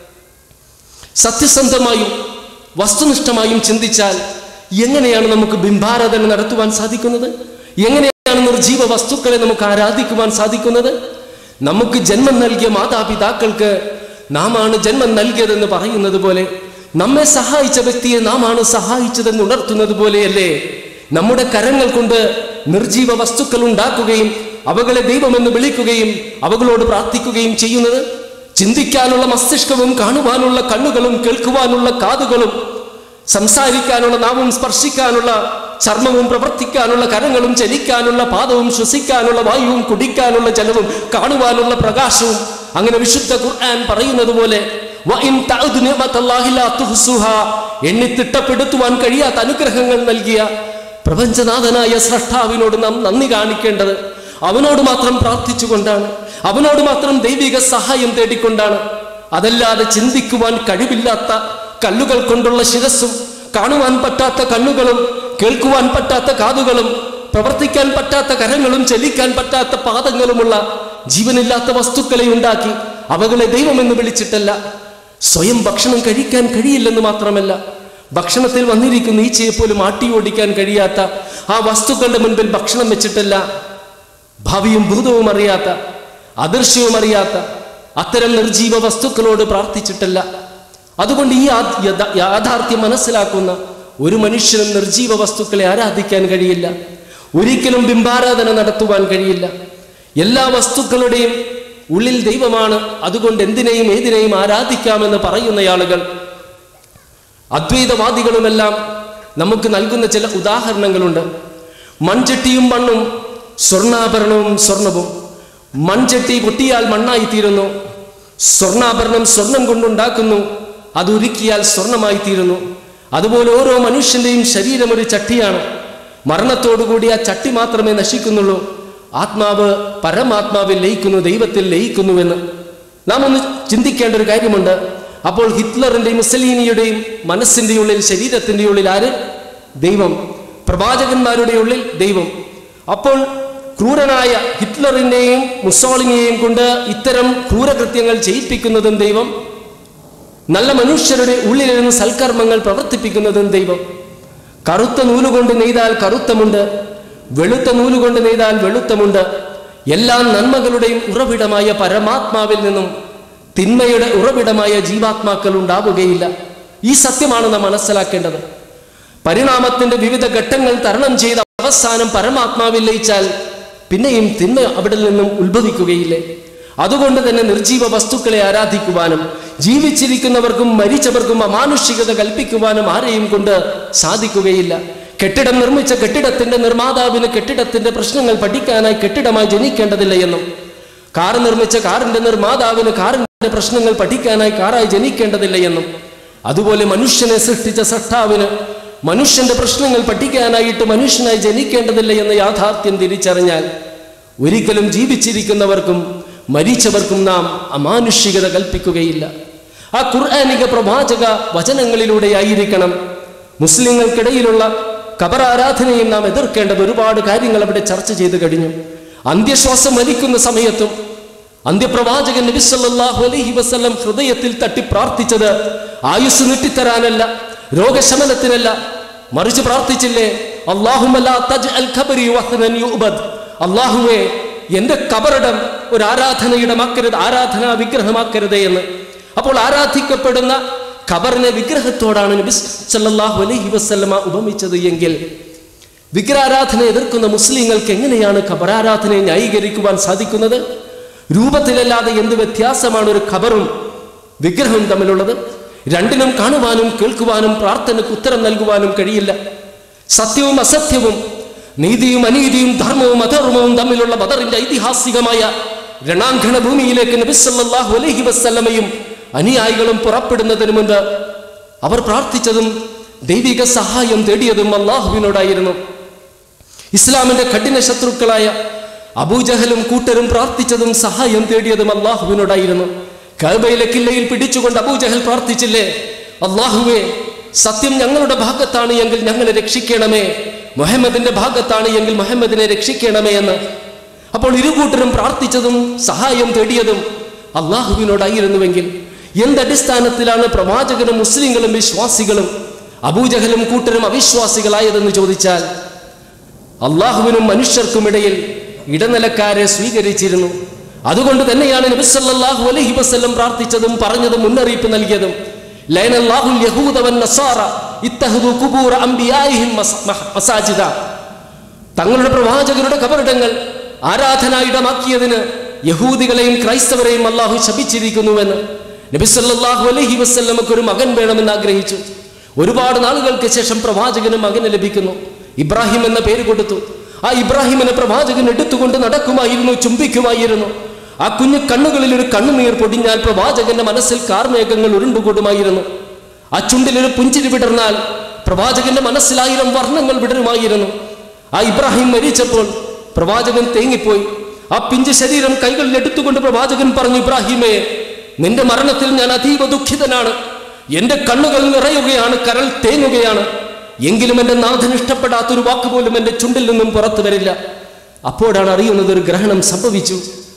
സത്യസന്ധമായും വസ്തുനിഷ്ഠമായും ചിന്തിച്ചാൽ എങ്ങനെയാണ് നമുക്ക് ബിംബാരാധന നടത്തുവാൻ സാധിക്കുന്നത് എങ്ങനെയാണ് നിർജീവ വസ്തുക്കളെ നമുക്ക് ആരാധിക്കുവാൻ സാധിക്കുന്നത് നമുക്ക് ജന്മം നൽകിയ മാതാപിതാക്കൾക്ക് നാം ആണ് ജന്മം നൽകിയതെന്ന് പറയുന്നത് പോലെ നമ്മെ സഹായിച്ച വ്യക്തിയെ നാം ആണ് സഹായിച്ചതെന്ന് ഉണർത്തുന്നത് പോലെയല്ലേ നമ്മുടെ കരങ്ങൾ കൊണ്ട് നിർജീവ വസ്തുക്കൾ ഉണ്ടാക്കുകയും അവകളെ ദൈവമെന്ന് വിളിക്കുകയും അവകളോട് പ്രാർത്ഥിക്കുകയും ചെയ്യുന്നത് ചിന്തിക്കാനുള്ള മസ്തിഷ്കവും കാണുവാനുള്ള കണ്ണുകളും കേൾക്കുവാനുള്ള കാതുകളും സംസാരിക്കാനുള്ള നാവും സ്പർശിക്കാനുള്ള ചർമ്മവും പ്രവർത്തിക്കാനുള്ള കരങ്ങളും ചലിക്കാനുള്ള പാദവും ശ്വസിക്കാനുള്ള വായുവും കുടിക്കാനുള്ള ജലവും കാണുവാനുള്ള പ്രകാശവും അങ്ങനെ വിശുദ്ധ ഖുർആൻ പറയുന്നത് പോലെ "വഇൻ തഅദു നിഅമത്തല്ലാഹി ലാ തുഹ്സുഹാ" എണ്ണി തിട്ടപ്പെടുത്തുവാൻ കഴിയാത്ത അനുഗ്രഹങ്ങൾ നൽകിയ പ്രപഞ്ചനാഥനായ സ്രഷ്ടാവിനോട് നാം നന്ദി കാണിക്കേണ്ടത് അവനോട് മാത്രം പ്രാർത്ഥിച്ചുകൊണ്ടാണ് അവനോട് മാത്രം ദൈവിക സഹായം തേടിക്കൊണ്ടാണ് അതല്ലാതെ ചിന്തിക്കുവാൻ കഴിവില്ലാത്ത കല്ലുകൾ കൊണ്ടുള്ള ശിരസ്സും കാണുവാൻ പറ്റാത്ത കണ്ണുകളും കേൾക്കുവാൻ പറ്റാത്ത കാതുകളും പ്രവർത്തിക്കാൻ പറ്റാത്ത കരങ്ങളും ചലിക്കാൻ പറ്റാത്ത പാദങ്ങളുമുള്ള ജീവനില്ലാത്ത വസ്തുക്കളെ ഉണ്ടാക്കി അവകളെ ദൈവമെന്ന് വിളിച്ചിട്ടല്ല സ്വയം ഭക്ഷണം കഴിക്കാൻ കഴിയില്ലെന്ന് മാത്രമല്ല ഭക്ഷണത്തിൽ വന്നിരിക്കുന്ന ഈച്ചയെ പോലും ആട്ടി ഓടിക്കാൻ കഴിയാത്ത ആ വസ്തുക്കളുടെ മുൻപിൽ ഭക്ഷണം വെച്ചിട്ടല്ല ഭാവിയും ഭൂതവും അറിയാത്ത അദൃശ്യവും അറിയാത്ത അത്തരം നിർജീവ വസ്തുക്കളോട് പ്രാർത്ഥിച്ചിട്ടല്ല അതുകൊണ്ട് ഈ ആ- യഥാ- യാഥാർത്ഥ്യം മനസ്സിലാക്കുന്ന ഒരു മനുഷ്യനും നിർജീവ വസ്തുക്കളെ ആരാധിക്കാൻ കഴിയില്ല ഒരിക്കലും ബിംബാരാധന നടത്തുവാൻ കഴിയില്ല എല്ലാ വസ്തുക്കളുടെയും ഉള്ളിൽ ദൈവമാണ് അതുകൊണ്ട് എന്തിനേയും ഏതിനേയും ആരാധിക്കാമെന്ന് പറയുന്ന ആളുകൾ അദ്വൈതവാദികളുമെല്ലാം നമുക്ക് നൽകുന്ന ചില ഉദാഹരണങ്ങളുണ്ട് മൺചട്ടിയും മണ്ണും സ്വർണ്ണാഭരണവും സ്വർണവും മൺചട്ടി പൊട്ടിയാൽ മണ്ണായി തീരുന്നു സ്വർണ്ണാഭരണം സ്വർണം കൊണ്ടുണ്ടാക്കുന്നു അത് ഉരുക്കിയാൽ സ്വർണമായി തീരുന്നു അതുപോലെ ഓരോ മനുഷ്യന്റെയും ശരീരം ഒരു ചട്ടിയാണ് മരണത്തോടുകൂടി ആ ചട്ടി മാത്രമേ നശിക്കുന്നുള്ളൂ ആത്മാവ് പരമാത്മാവിൽ ലയിക്കുന്നു ദൈവത്തിൽ ലയിക്കുന്നുവെന്ന് നാം ഒന്ന് ചിന്തിക്കേണ്ട ഒരു കാര്യമുണ്ട് അപ്പോൾ ഹിറ്റ്ലറിന്റെയും മുസലീനിയുടെയും മനസ്സിന്റെ ഉള്ളിൽ ശരീരത്തിന്റെ ഉള്ളിൽ ആര് ദൈവം പ്രവാചകന്മാരുടെ ഉള്ളിൽ ദൈവം അപ്പോൾ ക്രൂരനായ ഹിറ്റ്ലറിനെയും മുസോളിനിയെയും കൊണ്ട് ഇത്തരം ക്രൂരകൃത്യങ്ങൾ ചെയ്യിപ്പിക്കുന്നതും ദൈവം നല്ല മനുഷ്യരുടെ ഉള്ളിലിരുന്ന് സൽക്കർമ്മങ്ങൾ പ്രവർത്തിപ്പിക്കുന്നതും ദൈവം കറുത്ത നൂലുകൊണ്ട് നെയ്താൽ കറുത്തമുണ്ട് വെളുത്ത നൂലുകൊണ്ട് നെയ്താൽ വെളുത്തമുണ്ട് എല്ലാ നന്മകളുടെയും ഉറവിടമായ പരമാത്മാവിൽ നിന്നും തിന്മയുടെ ഉറവിടമായ ജീവാത്മാക്കൾ ഉണ്ടാവുകയില്ല ഈ സത്യമാണ് നാം മനസ്സിലാക്കേണ്ടത് പരിണാമത്തിന്റെ വിവിധ ഘട്ടങ്ങൾ തരണം ചെയ്ത് അവസാനം പരമാത്മാവിൽ ലയിച്ചാൽ പിന്നെയും തിന്മ അവിടെ നിന്നും ഉത്ഭവിക്കുകയില്ലേ അതുകൊണ്ട് തന്നെ നിർജീവ വസ്തുക്കളെ ആരാധിക്കുവാനും ജീവിച്ചിരിക്കുന്നവർക്കും മരിച്ചവർക്കും അമാനുഷികത കൽപ്പിക്കുവാനും ആരെയും കൊണ്ട് സാധിക്കുകയില്ല കെട്ടിടം നിർമ്മിച്ച കെട്ടിടത്തിന്റെ നിർമ്മാതാവിന് കെട്ടിടത്തിന്റെ പ്രശ്നങ്ങൾ പഠിക്കാനായി കെട്ടിടമായി ജനിക്കേണ്ടതില്ല എന്നും കാർ നിർമ്മിച്ച കാറിന്റെ നിർമ്മാതാവിന് കാറിന്റെ പ്രശ്നങ്ങൾ പഠിക്കാനായി കാറായി ജനിക്കേണ്ടതില്ല എന്നും അതുപോലെ മനുഷ്യനെ സൃഷ്ടിച്ച സൃഷ്ടാവിന് മനുഷ്യന്റെ പ്രശ്നങ്ങൾ പഠിക്കാനായിട്ട് മനുഷ്യനായി ജനിക്കേണ്ടതില്ല എന്ന യാഥാർത്ഥ്യം തിരിച്ചറിഞ്ഞാൽ ഒരിക്കലും ജീവിച്ചിരിക്കുന്നവർക്കും മരിച്ചവർക്കും നാം അമാനുഷികത കൽപ്പിക്കുകയില്ല ആ ഖുർആാനിക പ്രവാചക വചനങ്ങളിലൂടെയായിരിക്കണം മുസ്ലിങ്ങൾക്കിടയിലുള്ള ഖബർ ആരാധനയും നാം എതിർക്കേണ്ടത് ഒരുപാട് കാര്യങ്ങൾ അവിടെ ചർച്ച ചെയ്തു കഴിഞ്ഞു അന്ത്യശ്വാസം വലിക്കുന്ന സമയത്തും അന്ത്യപ്രവാചകൻ നബി സല്ലല്ലാഹു അലൈഹി വസല്ലം ഹൃദയത്തിൽ തട്ടി പ്രാർത്ഥിച്ചത് ആയുസ് നീട്ടിത്തരാനല്ല രോഗശമനത്തിനല്ല മറിച്ച് പ്രാർത്ഥിച്ചില്ലേ അല്ലാഹുമ്മ ലാ തജ്അൽ ഖബരി വഹ്നൻ യുഅബദ് അല്ലാഹുവേ എന്റെ കബറിടം ഒരു ആരാധനയുടെ മാക്കരുത് ആരാധനാ വിഗ്രഹമാക്കരുതേ എന്ന് അപ്പോൾ ആരാധിക്കപ്പെടുന്ന ഖബറിനെ വിഗ്രഹത്തോടാണ് നബി സല്ലല്ലാഹു അലൈഹി വസല്ലമ ഉപമിച്ചത് എങ്കിൽ വിഗ്രഹാരാധന എതിർക്കുന്ന മുസ്ലിങ്ങൾക്ക് എങ്ങനെയാണ് ഖബറാരാധനയെ ന്യായീകരിക്കുവാൻ സാധിക്കുന്നത് രൂപത്തിലല്ലാതെ എന്ത് വ്യത്യാസമാണ് ഒരു ഖബറും വിഗ്രഹവും തമ്മിലുള്ളത് രണ്ടിനും കാണുവാനും കേൾക്കുവാനും പ്രാർത്ഥനയ്ക്ക് ഉത്തരം നൽകുവാനും കഴിയില്ല സത്യവും അസത്യവും നീതിയും അനീതിയും ധർമ്മവും അധർമ്മവും തമ്മിലുള്ള ബദറിന്റെ ഐതിഹാസികമായ രണാങ്കണ ഭൂമിയിലേക്ക് നബിസല്ലാഹു അലൈഹി വസ്ല്ലമയും അനുയായികളും പുറപ്പെടുന്നതിന് മുമ്പ് അവർ പ്രാർത്ഥിച്ചതും ദൈവിക സഹായം തേടിയതും അള്ളാഹുവിനോടായിരുന്നു ഇസ്ലാമിന്റെ കഠിന ശത്രുക്കളായ അബൂജഹലും കൂട്ടരും പ്രാർത്ഥിച്ചതും സഹായം തേടിയതും അള്ളാഹുവിനോടായിരുന്നു കഅബയിലെ കില്ലയിൽ പിടിച്ചുകൊണ്ട് അബൂജഹൽ പ്രാർത്ഥിച്ചില്ലേ അള്ളാഹുവേ സത്യം ഞങ്ങളുടെ ഭാഗത്താണ് എങ്കിൽ ഞങ്ങളെ രക്ഷിക്കണമേ മുഹമ്മദിന്റെ ഭാഗത്താണ് എങ്കിൽ മുഹമ്മദിനെ രക്ഷിക്കണമേ എന്ന് അപ്പോൾ ഇരുകൂട്ടരും പ്രാർത്ഥിച്ചതും സഹായം തേടിയതും അള്ളാഹുവിനോടായിരുന്നുവെങ്കിൽ എന്തടിസ്ഥാനത്തിലാണ് പ്രവാചകനും മുസ്ലിങ്ങളും വിശ്വാസികളും അബൂജഹലും കൂട്ടരും അവിശ്വാസികളായതെന്ന് ചോദിച്ചാൽ അള്ളാഹുവിനും മനുഷ്യർക്കും ഇടയിൽ ഇടനിലക്കാരെ സ്വീകരിച്ചിരുന്നു അതുകൊണ്ട് തന്നെയാണ് നബിസല്ലാഹു അലൈഹി വസല്ലം പ്രാർത്ഥിച്ചതും പറഞ്ഞതും മുന്നറിയിപ്പ് നൽകിയതും ലൈനല്ലാഹുൽ യഹൂദ വൻ നസാറ ഇത്തഹദു ഖുബൂറ അംബിയായിഹിം മസ- മഹ- മസാജിദ തങ്ങളുടെ പ്രവാചകരുടെ കബറിടങ്ങൾ ആരാധനായിടമാക്കിയതിന് യഹൂദികളെയും ക്രൈസ്തവരെയും അള്ളാഹു ശപിച്ചിരിക്കുന്നുവെന്ന് നബിസല്ലാഹു അലൈഹി വസ്ല്ലമക്ക് ഒരു മകൻ വേണമെന്ന് ആഗ്രഹിച്ചു ഒരുപാട് നാളുകൾക്ക് ശേഷം പ്രവാചകന് മകന് ലഭിക്കുന്നു ഇബ്രാഹിം എന്ന പേര് കൊടുത്തു ആ ഇബ്രാഹിമിനെ പ്രവാചകൻ എടുത്തുകൊണ്ട് നടക്കുമായിരുന്നു ചുംബിക്കുമായിരുന്നു ആ കുഞ്ഞു കണ്ണുകളിൽ ഒരു കണ്ണുനീർ പൊടിഞ്ഞാൽ പ്രവാചകന്റെ മനസ്സിൽ കാർമേഘങ്ങൾ ഉരുണ്ടുകൂടുമായിരുന്നു ആ ചുണ്ടിൽ ഒരു പുഞ്ചിരി വിടർന്നാൽ പ്രവാചകന്റെ മനസ്സിലായിരം വർണ്ണങ്ങൾ വിടരുമായിരുന്നു ആ ഇബ്രാഹിം മരിച്ചപ്പോൾ പ്രവാചകൻ തേങ്ങിപ്പോയി ആ പിഞ്ച് ശരീരം കൈകളിൽ എടുത്തുകൊണ്ട് പ്രവാചകൻ പറഞ്ഞു ഇബ്രാഹിമേ നിന്റെ മരണത്തിൽ ഞാൻ അതീവ ദുഃഖിതനാണ് എന്റെ കണ്ണുകൾ നിറയുകയാണ് കരൾ തേങ്ങുകയാണ് എങ്കിലും എന്റെ നാഥൻ ഇഷ്ടപ്പെടാത്തൊരു വാക്ക് പോലും എന്റെ ചുണ്ടിൽ നിന്നും പുറത്തു വരില്ല അപ്പോഴാണ് അറിയുന്നത് ഒരു ഗ്രഹണം സംഭവിച്ചു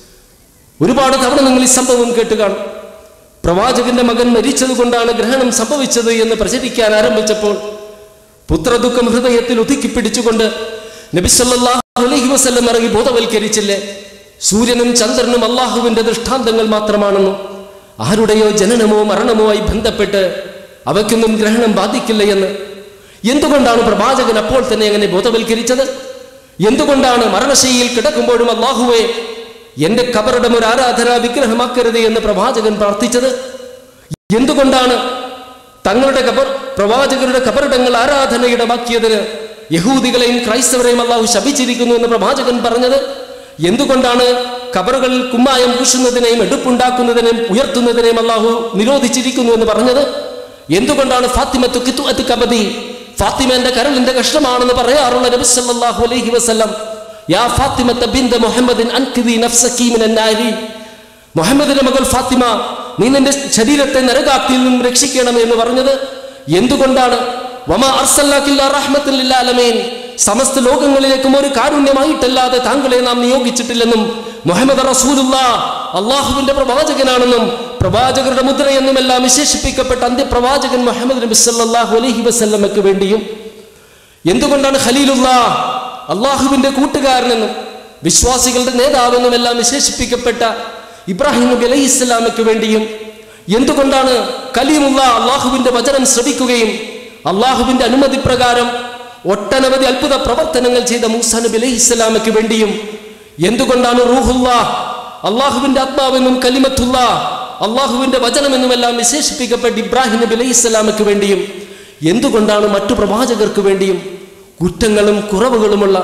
ഒരുപാട് തവണ നിങ്ങൾ ഈ സംഭവം കേട്ട് കാണും പ്രവാചകന്റെ മകൻ മരിച്ചത് കൊണ്ടാണ് ഗ്രഹണം സംഭവിച്ചത് എന്ന് പ്രചരിക്കാൻ ആരംഭിച്ചപ്പോൾ പുത്രദുഃഖം ഹൃദയത്തിൽ ഒതുക്കി പിടിച്ചുകൊണ്ട് നബിസല്ലാഹു അലൈഹി വസല്ലം ഇറങ്ങി ബോധവൽക്കരിച്ചില്ലേ സൂര്യനും ചന്ദ്രനും അള്ളാഹുവിന്റെ ദൃഷ്ടാന്തങ്ങൾ മാത്രമാണെന്നും ആരുടെയോ ജനനമോ മരണമോ ആയി ബന്ധപ്പെട്ട് അവയ്ക്കൊന്നും ഗ്രഹണം ബാധിക്കില്ല എന്ന് എന്തുകൊണ്ടാണ് പ്രവാചകൻ അപ്പോൾ തന്നെ അങ്ങനെ ബോധവൽക്കരിച്ചത് എന്തുകൊണ്ടാണ് മരണശൈലിയിൽ കിടക്കുമ്പോഴും അള്ളാഹുവെ എന്റെ കബറിടം ഒരു ആരാധനാ വിഗ്രഹമാക്കരുത് എന്ന് പ്രവാചകൻ പ്രാർത്ഥിച്ചത് എന്തുകൊണ്ടാണ് തങ്ങളുടെ കബർ പ്രവാചകരുടെ കബറിടങ്ങൾ ആരാധനയിടമാക്കിയതിന് യഹൂദികളെയും ക്രൈസ്തവരെയും അള്ളാഹു ശപിച്ചിരിക്കുന്നു എന്ന് പ്രവാചകൻ പറഞ്ഞത് എന്തുകൊണ്ടാണ് കബറുകളിൽ കുമ്മായം പൂശുന്നതിനെയും എടുപ്പുണ്ടാക്കുന്നതിനെയും ഉയർത്തുന്നതിനെയും അള്ളാഹു നിരോധിച്ചിരിക്കുന്നു എന്ന് പറഞ്ഞത് എന്തുകൊണ്ടാണ് ഫാത്തിമത്തു കിത്തു അത്ത് കബതി ഫാത്തിമ എന്റെ കരളിന്റെ കഷ്ടമാണെന്ന് പറയാറുള്ള നബി സല്ലല്ലാഹു അലൈഹി വസല്ലം യാ ഫാത്തിമത്ത ബിന്ദ മുഹമ്മദിൻ അൻകിദി നഫ്സകി മിനൻ നാരി മുഹമ്മദിന്റെ മകൾ ഫാത്തിമ നീ നിന്റെ ശരീരത്തെ നരകാത്തിൽ നിന്നും രക്ഷിക്കണം എന്ന് പറഞ്ഞത് എന്തുകൊണ്ടാണ് വമാ അർസല്ലാക്കില്ല റഹ്മത്തുൽ ലില്ലാലമീൻ സമസ്ത ലോകങ്ങളിലേക്കും ഒരു കാരുണ്യമായിട്ടല്ലാതെ താങ്കളെ നാം നിയോഗിച്ചിട്ടില്ലെന്നും മുഹമ്മദ് റസൂലുള്ള അള്ളാഹുവിന്റെ പ്രവാചകനാണെന്നും പ്രവാചകരുടെ മുദ്രയെന്നുമെല്ലാം വിശേഷിപ്പിക്കപ്പെട്ട അന്ത്യപ്രവാചകൻ മുഹമ്മദ് നബി സല്ലല്ലാഹു അലൈഹി വസല്ലമക്ക് വേണ്ടിയും എന്തുകൊണ്ടാണ് ഖലീലുള്ള അള്ളാഹുവിന്റെ കൂട്ടുകാരനെന്നും വിശ്വാസികളുടെ നേതാവെന്നും എല്ലാം വിശേഷിപ്പിക്കപ്പെട്ട ഇബ്രാഹിം നബി അലൈഹി ഇസ്ലാമയ്ക്ക് വേണ്ടിയും എന്തുകൊണ്ടാണ് കലീമുള്ള അള്ളാഹുവിന്റെ വചനം ശ്രവിക്കുകയും അള്ളാഹുവിന്റെ അനുമതി പ്രകാരം ഒട്ടനവധി അത്ഭുത പ്രവർത്തനങ്ങൾ ചെയ്ത മൂസ നബി അലൈഹി ഇസ്ലാമയ്ക്ക് വേണ്ടിയും എന്തുകൊണ്ടാണ് റൂഹുല്ല അള്ളാഹുവിന്റെ ആത്മാവെന്നും കലിമത്തുള്ള അള്ളാഹുവിന്റെ വചനമെന്നുമെല്ലാം വിശേഷിപ്പിക്കപ്പെട്ട ഇബ്രാഹിം നബി അലൈഹി ഇസ്ലാമയ്ക്ക് വേണ്ടിയും എന്തുകൊണ്ടാണ് മറ്റു പ്രവാചകർക്ക് വേണ്ടിയും കുറ്റങ്ങളും കുറവുകളുമുള്ള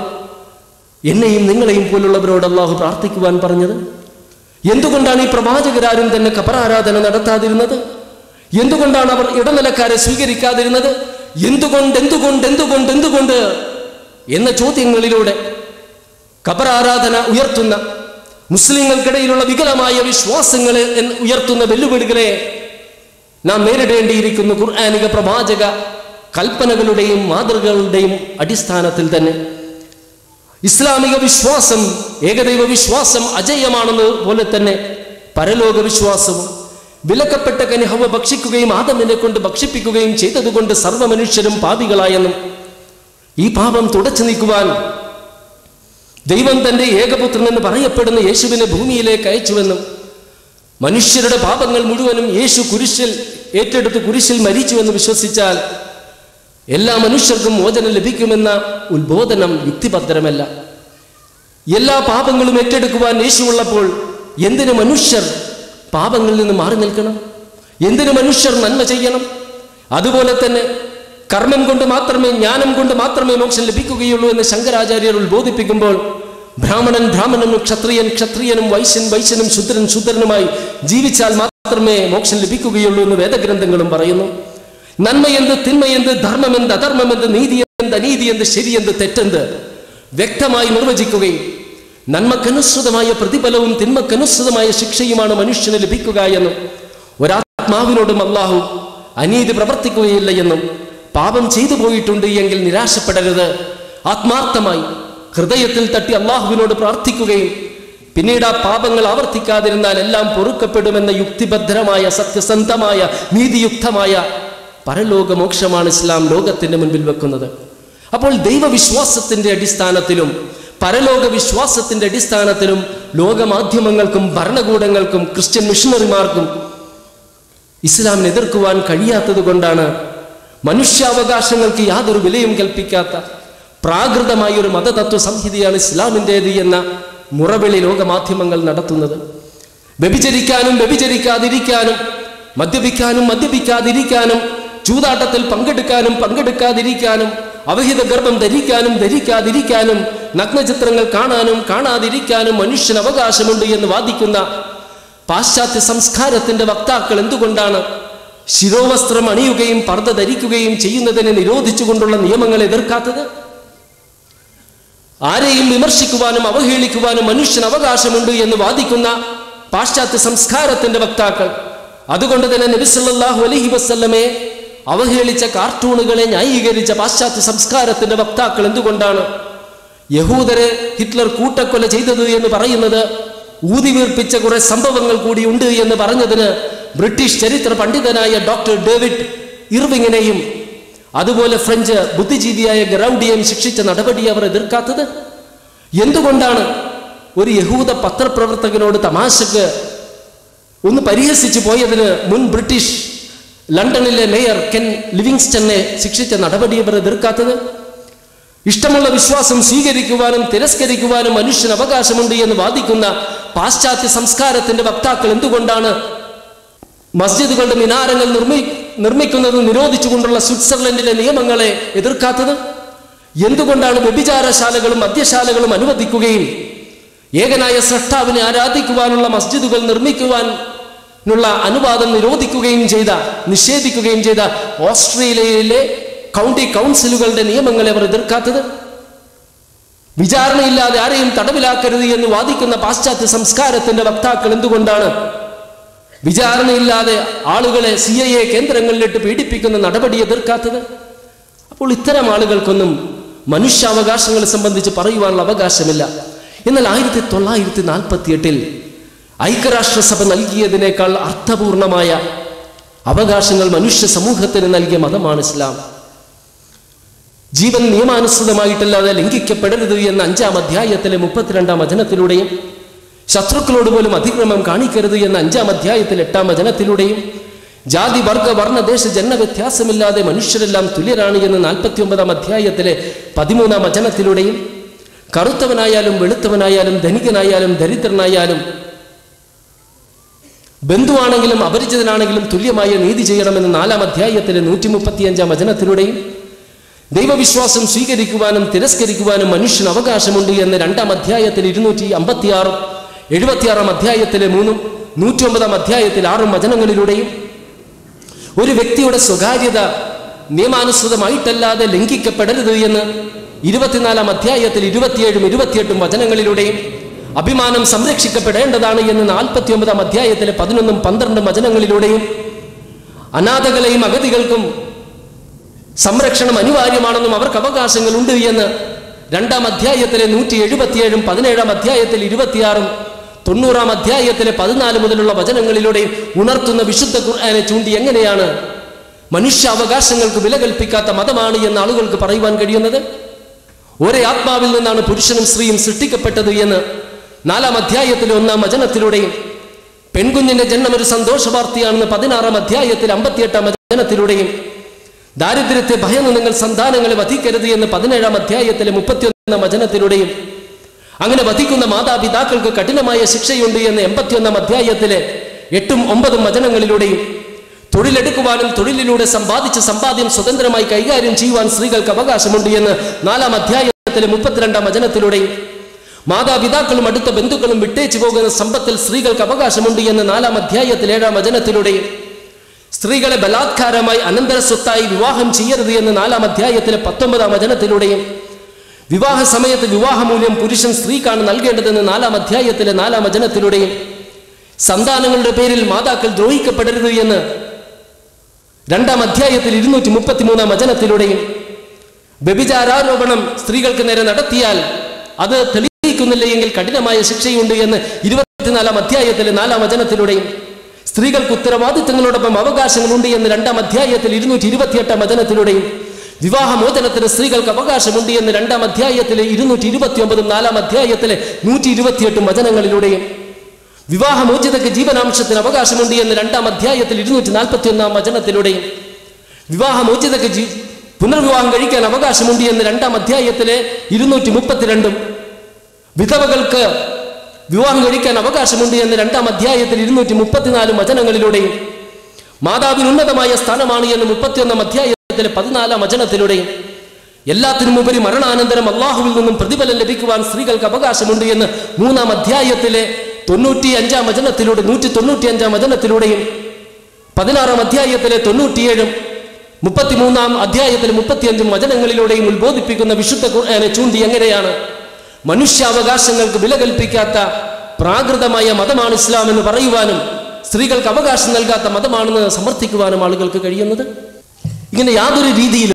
എന്നെയും നിങ്ങളെയും പോലുള്ളവരോട് അള്ളാഹു പ്രാർത്ഥിക്കുവാൻ പറഞ്ഞത് എന്തുകൊണ്ടാണ് ഈ പ്രവാചകരാരും തന്നെ കബറാരാധന നടത്താതിരുന്നത് എന്തുകൊണ്ടാണ് അവർ ഇടനിലക്കാരെ സ്വീകരിക്കാതിരുന്നത് എന്തുകൊണ്ട് എന്തുകൊണ്ട് എന്തുകൊണ്ട് എന്തുകൊണ്ട് എന്ന ചോദ്യങ്ങളിലൂടെ കബറാരാധന ഉയർത്തുന്ന മുസ്ലിങ്ങൾക്കിടയിലുള്ള വികലമായ വിശ്വാസങ്ങളെ എന്ന് ഉയർത്തുന്ന വെല്ലുവിളികളെ നാം നേരിടേണ്ടിയിരിക്കുന്നു ഖുർആാനിക പ്രവാചക കൽപ്പനകളുടെയും മാതൃകകളുടെയും അടിസ്ഥാനത്തിൽ തന്നെ ഇസ്ലാമിക വിശ്വാസം ഏകദൈവ വിശ്വാസം അജയ്യമാണെന്ന് പോലെ തന്നെ പരലോക വിശ്വാസവും വിലക്കപ്പെട്ട കനിഹവ ഭക്ഷിക്കുകയും ആദമിനെ കൊണ്ട് ഭക്ഷിപ്പിക്കുകയും ചെയ്തതുകൊണ്ട് സർവ്വ മനുഷ്യരും പാപികളായെന്നും ഈ പാപം തുടച്ചു നീക്കുവാൻ ദൈവം തന്റെ ഏകപുത്രൻ എന്ന് പറയപ്പെടുന്ന യേശുവിനെ ഭൂമിയിലേക്ക് അയച്ചുവെന്നും മനുഷ്യരുടെ പാപങ്ങൾ മുഴുവനും യേശു കുരിശിൽ ഏറ്റെടുത്ത് കുരിശിൽ മരിച്ചുവെന്ന് വിശ്വസിച്ചാൽ എല്ലാ മനുഷ്യർക്കും മോചനം ലഭിക്കുമെന്ന ഉത്ബോധനം യുക്തിഭദ്രമല്ല എല്ലാ പാപങ്ങളും ഏറ്റെടുക്കുവാൻ യേശു ഉള്ളപ്പോൾ എന്തിനു മനുഷ്യർ പാപങ്ങളിൽ നിന്ന് മാറി നിൽക്കണം എന്തിനു മനുഷ്യർ നന്മ ചെയ്യണം അതുപോലെ തന്നെ കർമ്മം കൊണ്ട് മാത്രമേ ജ്ഞാനം കൊണ്ട് മാത്രമേ മോക്ഷം ലഭിക്കുകയുള്ളൂ എന്ന് ശങ്കരാചാര്യർ ഉത്ബോധിപ്പിക്കുമ്പോൾ ബ്രാഹ്മണൻ ബ്രാഹ്മണനും ക്ഷത്രിയൻ ക്ഷത്രിയനും വൈശ്യൻ വൈശ്യനും ശുദ്രൻ ശുദ്രനുമായി ജീവിച്ചാൽ മാത്രമേ മോക്ഷം ലഭിക്കുകയുള്ളൂ എന്ന് വേദഗ്രന്ഥങ്ങളും പറയുന്നു നന്മയെന്ത് തിന്മയെന്ത് ധർമ്മമെന്ത് അധർമ്മമെന്ത് നീതി എന്ത് അനീതി എന്ത് ശരിയെന്ത് തെറ്റെന്ത് വ്യക്തമായി നിർവചിക്കുകയും നന്മക്കനുസൃതമായ പ്രതിഫലവും തിന്മക്കനുസൃതമായ ശിക്ഷയുമാണ് മനുഷ്യന് ലഭിക്കുക എന്നും ഒരാത്മാവിനോടും അള്ളാഹു അനീതി പ്രവർത്തിക്കുകയില്ല എന്നും പാപം ചെയ്തു പോയിട്ടുണ്ട് എങ്കിൽ നിരാശപ്പെടരുത് ആത്മാർത്ഥമായി ഹൃദയത്തിൽ തട്ടി അള്ളാഹുവിനോട് പ്രാർത്ഥിക്കുകയും പിന്നീട് ആ പാപങ്ങൾ ആവർത്തിക്കാതിരുന്നാൽ എല്ലാം പൊറുക്കപ്പെടുമെന്ന യുക്തിഭദ്രമായ സത്യസന്ധമായ നീതിയുക്തമായ പരലോക മോക്ഷമാണ് ഇസ്ലാം ലോകത്തിന്റെ മുൻപിൽ വെക്കുന്നത് അപ്പോൾ ദൈവവിശ്വാസത്തിന്റെ അടിസ്ഥാനത്തിലും പരലോക വിശ്വാസത്തിന്റെ അടിസ്ഥാനത്തിലും ലോകമാധ്യമങ്ങൾക്കും ഭരണകൂടങ്ങൾക്കും ക്രിസ്ത്യൻ മിഷണറിമാർക്കും ഇസ്ലാമിനെ എതിർക്കുവാൻ കഴിയാത്തത് കൊണ്ടാണ് മനുഷ്യാവകാശങ്ങൾക്ക് യാതൊരു വിലയും കൽപ്പിക്കാത്ത പ്രാകൃതമായ ഒരു മതതത്വ സംഹിതയാണ് ഇസ്ലാമിൻ്റേത് എന്ന മുറവിളി ലോകമാധ്യമങ്ങൾ നടത്തുന്നത് വ്യഭിചരിക്കാനും വ്യഭിചരിക്കാതിരിക്കാനും മദ്യപിക്കാനും മദ്യപിക്കാതിരിക്കാനും ചൂതാട്ടത്തിൽ പങ്കെടുക്കാനും പങ്കെടുക്കാതിരിക്കാനും അവഹിത ഗർഭം ധരിക്കാനും ധരിക്കാതിരിക്കാനും നഗ്നചിത്രങ്ങൾ കാണാനും കാണാതിരിക്കാനും മനുഷ്യന് അവകാശമുണ്ട് എന്ന് വാദിക്കുന്ന പാശ്ചാത്യ സംസ്കാരത്തിന്റെ വക്താക്കൾ എന്തുകൊണ്ടാണ് ശിരോവസ്ത്രം അണിയുകയും പർദ്ദ ധരിക്കുകയും ചെയ്യുന്നതിനെ നിരോധിച്ചുകൊണ്ടുള്ള നിയമങ്ങൾ എതിർക്കാത്തത് ആരെയും വിമർശിക്കുവാനും അവഹേളിക്കുവാനും മനുഷ്യന് അവകാശമുണ്ട് എന്ന് വാദിക്കുന്ന പാശ്ചാത്യ സംസ്കാരത്തിന്റെ വക്താക്കൾ അതുകൊണ്ട് തന്നെ നബിസല്ലാഹു അലഹി വസ്ല്ലമെ അവഹേളിച്ച കാർട്ടൂണുകളെ ന്യായീകരിച്ച പാശ്ചാത്യ സംസ്കാരത്തിന്റെ വക്താക്കൾ എന്തുകൊണ്ടാണ് യഹൂദരെ ഹിറ്റ്ലർ കൂട്ടക്കൊല ചെയ്തത് എന്ന് പറയുന്നത് ഊതിവീർപ്പിച്ച കുറെ സംഭവങ്ങൾ കൂടി ഉണ്ട് എന്ന് പറഞ്ഞതിന് ബ്രിട്ടീഷ് ചരിത്ര പണ്ഡിതനായ ഡോക്ടർ ഡേവിഡ് ഇർവിങ്ങിനെയും അതുപോലെ ഫ്രഞ്ച് ബുദ്ധിജീവിയായ ഗ്രൗഡിയെയും ശിക്ഷിച്ച നടപടി അവർ എതിർക്കാത്തത് എന്തുകൊണ്ടാണ് ഒരു യഹൂദ പത്രപ്രവർത്തകനോട് തമാശക്ക് ഒന്ന് പരിഹസിച്ചു പോയതിന് മുൻ ബ്രിട്ടീഷ് ലണ്ടനിലെ മേയർ കെൻ ലിവിങ്സ്റ്റനെ ശിക്ഷിച്ച നടപടി അവർ എതിർക്കാത്തത് ഇഷ്ടമുള്ള വിശ്വാസം സ്വീകരിക്കുവാനും തിരസ്കരിക്കുവാനും മനുഷ്യന് അവകാശമുണ്ട് എന്ന് വാദിക്കുന്ന പാശ്ചാത്യ സംസ്കാരത്തിന്റെ വക്താക്കൾ എന്തുകൊണ്ടാണ് മസ്ജിദുകളുടെ മിനാരങ്ങൾ നിർമ്മി നിർമ്മിക്കുന്നത് നിരോധിച്ചുകൊണ്ടുള്ള സ്വിറ്റ്സർലൻഡിലെ നിയമങ്ങളെ എതിർക്കാത്തത് എന്തുകൊണ്ടാണ് വ്യഭിചാരശാലകളും മദ്യശാലകളും അനുവദിക്കുകയും ഏകനായ സ്രഷ്ടാവിനെ ആരാധിക്കുവാനുള്ള മസ്ജിദുകൾ നിർമ്മിക്കുവാനുള്ള അനുവാദം നിരോധിക്കുകയും ചെയ്ത നിഷേധിക്കുകയും ചെയ്ത ഓസ്ട്രേലിയയിലെ കൗണ്ടി കൗൺസിലുകളുടെ നിയമങ്ങളെ അവർ എതിർക്കാത്തത് വിചാരണയില്ലാതെ ആരെയും തടവിലാക്കരുത് എന്ന് വാദിക്കുന്ന പാശ്ചാത്യ സംസ്കാരത്തിന്റെ വക്താക്കൾ എന്തുകൊണ്ടാണ് വിചാരണയില്ലാതെ ആളുകളെ സി ഐ എ കേന്ദ്രങ്ങളിലിട്ട് പീഡിപ്പിക്കുന്ന നടപടി എതിർക്കാത്തത് അപ്പോൾ ഇത്തരം ആളുകൾക്കൊന്നും മനുഷ്യാവകാശങ്ങളെ സംബന്ധിച്ച് പറയുവാനുള്ള അവകാശമില്ല എന്നാൽ ആയിരത്തി തൊള്ളായിരത്തി നാൽപ്പത്തി എട്ടിൽ ഐക്യരാഷ്ട്രസഭ നൽകിയതിനേക്കാൾ അർത്ഥപൂർണമായ അവകാശങ്ങൾ മനുഷ്യ സമൂഹത്തിന് നൽകിയ മതമാണ് ഇസ്ലാം ജീവൻ നിയമാനുസൃതമായിട്ടല്ലാതെ ലംഘിക്കപ്പെടരുത് എന്ന അഞ്ചാം അധ്യായത്തിലെ മുപ്പത്തിരണ്ടാം വചനത്തിലൂടെയും ശത്രുക്കളോട് പോലും അതിക്രമം കാണിക്കരുത് എന്ന അഞ്ചാം അധ്യായത്തിൽ എട്ടാം വചനത്തിലൂടെയും ജാതി വർഗ വർണ്ണ ദേശ ജന്മ വ്യത്യാസമില്ലാതെ മനുഷ്യരെല്ലാം തുല്യരാണ് എന്ന് നാൽപ്പത്തി ഒമ്പതാം അധ്യായത്തിലെ പതിമൂന്നാം വചനത്തിലൂടെയും കറുത്തവനായാലും വെളുത്തവനായാലും ധനികനായാലും ദരിദ്രനായാലും ബന്ധുവാണെങ്കിലും അപരിചിതനാണെങ്കിലും തുല്യമായ നീതി ചെയ്യണമെന്ന് നാലാം അധ്യായത്തിലെ നൂറ്റി മുപ്പത്തിയഞ്ചാം വചനത്തിലൂടെയും ദൈവവിശ്വാസം സ്വീകരിക്കുവാനും തിരസ്കരിക്കുവാനും മനുഷ്യന് അവകാശമുണ്ട് എന്ന് രണ്ടാം അധ്യായത്തിൽ ഇരുന്നൂറ്റി അമ്പത്തിയാറും എഴുപത്തിയാറാം അധ്യായത്തിലെ മൂന്നും നൂറ്റി ഒമ്പതാം അധ്യായത്തിൽ ആറും വചനങ്ങളിലൂടെയും ഒരു വ്യക്തിയുടെ സ്വകാര്യത നിയമാനുസൃതമായിട്ടല്ലാതെ ലംഘിക്കപ്പെടരുത് എന്ന് ഇരുപത്തിനാലാം അധ്യായത്തിൽ ഇരുപത്തിയേഴും ഇരുപത്തിയെട്ടും വചനങ്ങളിലൂടെയും അഭിമാനം സംരക്ഷിക്കപ്പെടേണ്ടതാണ് എന്ന് നാൽപ്പത്തി ഒമ്പതാം അധ്യായത്തിലെ പതിനൊന്നും പന്ത്രണ്ടും വചനങ്ങളിലൂടെയും അനാഥകളെയും അഗതികൾക്കും സംരക്ഷണം അനിവാര്യമാണെന്നും അവർക്ക് അവകാശങ്ങളുണ്ട് എന്ന് രണ്ടാം അധ്യായത്തിലെ നൂറ്റി എഴുപത്തിയേഴും പതിനേഴാം അധ്യായത്തിൽ ഇരുപത്തിയാറും തൊണ്ണൂറാം അധ്യായത്തിലെ പതിനാല് മുതലുള്ള വചനങ്ങളിലൂടെ ഉണർത്തുന്ന വിശുദ്ധ ഖുർആനെ ചൂണ്ടി എങ്ങനെയാണ് മനുഷ്യാവകാശങ്ങൾക്ക് വില കൽപ്പിക്കാത്ത മതമാണ് എന്ന് ആളുകൾക്ക് പറയുവാൻ കഴിയുന്നത് ഒരേ ആത്മാവിൽ നിന്നാണ് പുരുഷനും സ്ത്രീയും സൃഷ്ടിക്കപ്പെട്ടത് എന്ന് നാലാം അധ്യായത്തിലെ ഒന്നാം വചനത്തിലൂടെയും പെൺകുഞ്ഞിന്റെ ജന്മം ഒരു സന്തോഷ വാർത്തയാണെന്ന് പതിനാറാം അധ്യായത്തിൽ അമ്പത്തിയെട്ടാം വചനത്തിലൂടെയും ദാരിദ്ര്യത്തെ ഭയന്ന് നിങ്ങൾ സന്താനങ്ങളെ വധിക്കരുത് എന്ന് പതിനേഴാം അധ്യായത്തിലെ മുപ്പത്തിയൊന്നാം വചനത്തിലൂടെയും അങ്ങനെ വധിക്കുന്ന മാതാപിതാക്കൾക്ക് കഠിനമായ ശിക്ഷയുണ്ട് എന്ന് എൺപത്തിയൊന്നാം അധ്യായത്തിലെ എട്ടും ഒമ്പതും വചനങ്ങളിലൂടെയും തൊഴിലെടുക്കുവാനും തൊഴിലിലൂടെ സമ്പാദിച്ച സമ്പാദ്യം സ്വതന്ത്രമായി കൈകാര്യം ചെയ്യുവാൻ സ്ത്രീകൾക്ക് അവകാശമുണ്ട് എന്ന് നാലാം അധ്യായത്തിലെ മുപ്പത്തിരണ്ടാം വചനത്തിലൂടെയും മാതാപിതാക്കളും അടുത്ത ബന്ധുക്കളും വിട്ടേച്ചു പോകുന്ന സമ്പത്തിൽ സ്ത്രീകൾക്ക് അവകാശമുണ്ട് എന്ന് നാലാം അധ്യായത്തിൽ ഏഴാം വചനത്തിലൂടെയും സ്ത്രീകളെ ബലാത്കാരമായി അനന്തര സ്വത്തായി വിവാഹം ചെയ്യരുത് എന്ന് നാലാം അധ്യായത്തിലെ പത്തൊമ്പതാം വചനത്തിലൂടെയും വിവാഹ സമയത്ത് വിവാഹമൂല്യം പുരുഷൻ സ്ത്രീക്കാണ് നൽകേണ്ടതെന്ന് നാലാം അധ്യായത്തിലെ നാലാം വചനത്തിലൂടെയും സന്താനങ്ങളുടെ പേരിൽ മാതാക്കൾ ദ്രോഹിക്കപ്പെടരുത് എന്ന് രണ്ടാം അധ്യായത്തിൽ ഇരുന്നൂറ്റി മുപ്പത്തിമൂന്നാം വചനത്തിലൂടെയും വ്യഭിചാരാരോപണം സ്ത്രീകൾക്ക് നേരെ നടത്തിയാൽ അത് തെളിയിക്കുന്നില്ല എങ്കിൽ കഠിനമായ ശിക്ഷയുണ്ട് എന്ന് ഇരുപത്തിനാലാം അധ്യായത്തിലെ നാലാം വചനത്തിലൂടെയും സ്ത്രീകൾക്ക് ഉത്തരവാദിത്തങ്ങളോടൊപ്പം അവകാശങ്ങളുണ്ട് എന്ന് രണ്ടാം അധ്യായത്തിൽ ഇരുന്നൂറ്റി ഇരുപത്തിയെട്ടാം വചനത്തിലൂടെയും വിവാഹമോചനത്തിന് സ്ത്രീകൾക്ക് അവകാശമുണ്ട് എന്ന് രണ്ടാം അധ്യായത്തിലെ ഇരുന്നൂറ്റി ഇരുപത്തി ഒമ്പതും നാലാം അധ്യായത്തിലെ നൂറ്റി ഇരുപത്തിയെട്ടും വചനങ്ങളിലൂടെയും വിവാഹമോചിതക്ക് ജീവനാംശത്തിന് അവകാശമുണ്ട് എന്ന് രണ്ടാം അധ്യായത്തിൽ ഇരുന്നൂറ്റി നാൽപ്പത്തി ഒന്നാം വചനത്തിലൂടെയും വിവാഹമോചിതക്ക് ജീ പുനർവിവാഹം കഴിക്കാൻ അവകാശമുണ്ട് എന്ന് രണ്ടാം അധ്യായത്തിലെ ഇരുന്നൂറ്റി മുപ്പത്തിരണ്ടും വിധവകൾക്ക് വിവാഹം കഴിക്കാൻ അവകാശമുണ്ട് എന്ന് രണ്ടാം അധ്യായത്തിൽ ഇരുന്നൂറ്റി മുപ്പത്തിനാലും വചനങ്ങളിലൂടെയും മാതാവിന് ഉന്നതമായ സ്ഥാനമാണ് എന്ന് മുപ്പത്തിയൊന്നാം അധ്യായത്തിലെ പതിനാലാം വചനത്തിലൂടെയും എല്ലാത്തിനും ഉപരി മരണാനന്തരം അള്ളാഹുവിൽ നിന്നും പ്രതിഫലം ലഭിക്കുവാൻ സ്ത്രീകൾക്ക് അവകാശമുണ്ട് എന്ന് മൂന്നാം അധ്യായത്തിലെ തൊണ്ണൂറ്റി അഞ്ചാം വചനത്തിലൂടെ നൂറ്റി തൊണ്ണൂറ്റി അഞ്ചാം വചനത്തിലൂടെയും പതിനാറാം അധ്യായത്തിലെ തൊണ്ണൂറ്റിയേഴും മുപ്പത്തിമൂന്നാം അധ്യായത്തിലെ മുപ്പത്തിയഞ്ചും വചനങ്ങളിലൂടെയും ഉത്ബോധിപ്പിക്കുന്ന വിശുദ്ധ ഖുർആനെ ചൂണ്ടി എങ്ങനെയാണ് മനുഷ്യാവകാശങ്ങൾക്ക് വില കൽപ്പിക്കാത്ത പ്രാകൃതമായ മതമാണ് ഇസ്ലാം എന്ന് പറയുവാനും സ്ത്രീകൾക്ക് അവകാശം നൽകാത്ത മതമാണെന്ന് സമർത്ഥിക്കുവാനും ആളുകൾക്ക് കഴിയുന്നത് ഇങ്ങനെ യാതൊരു രീതിയിലും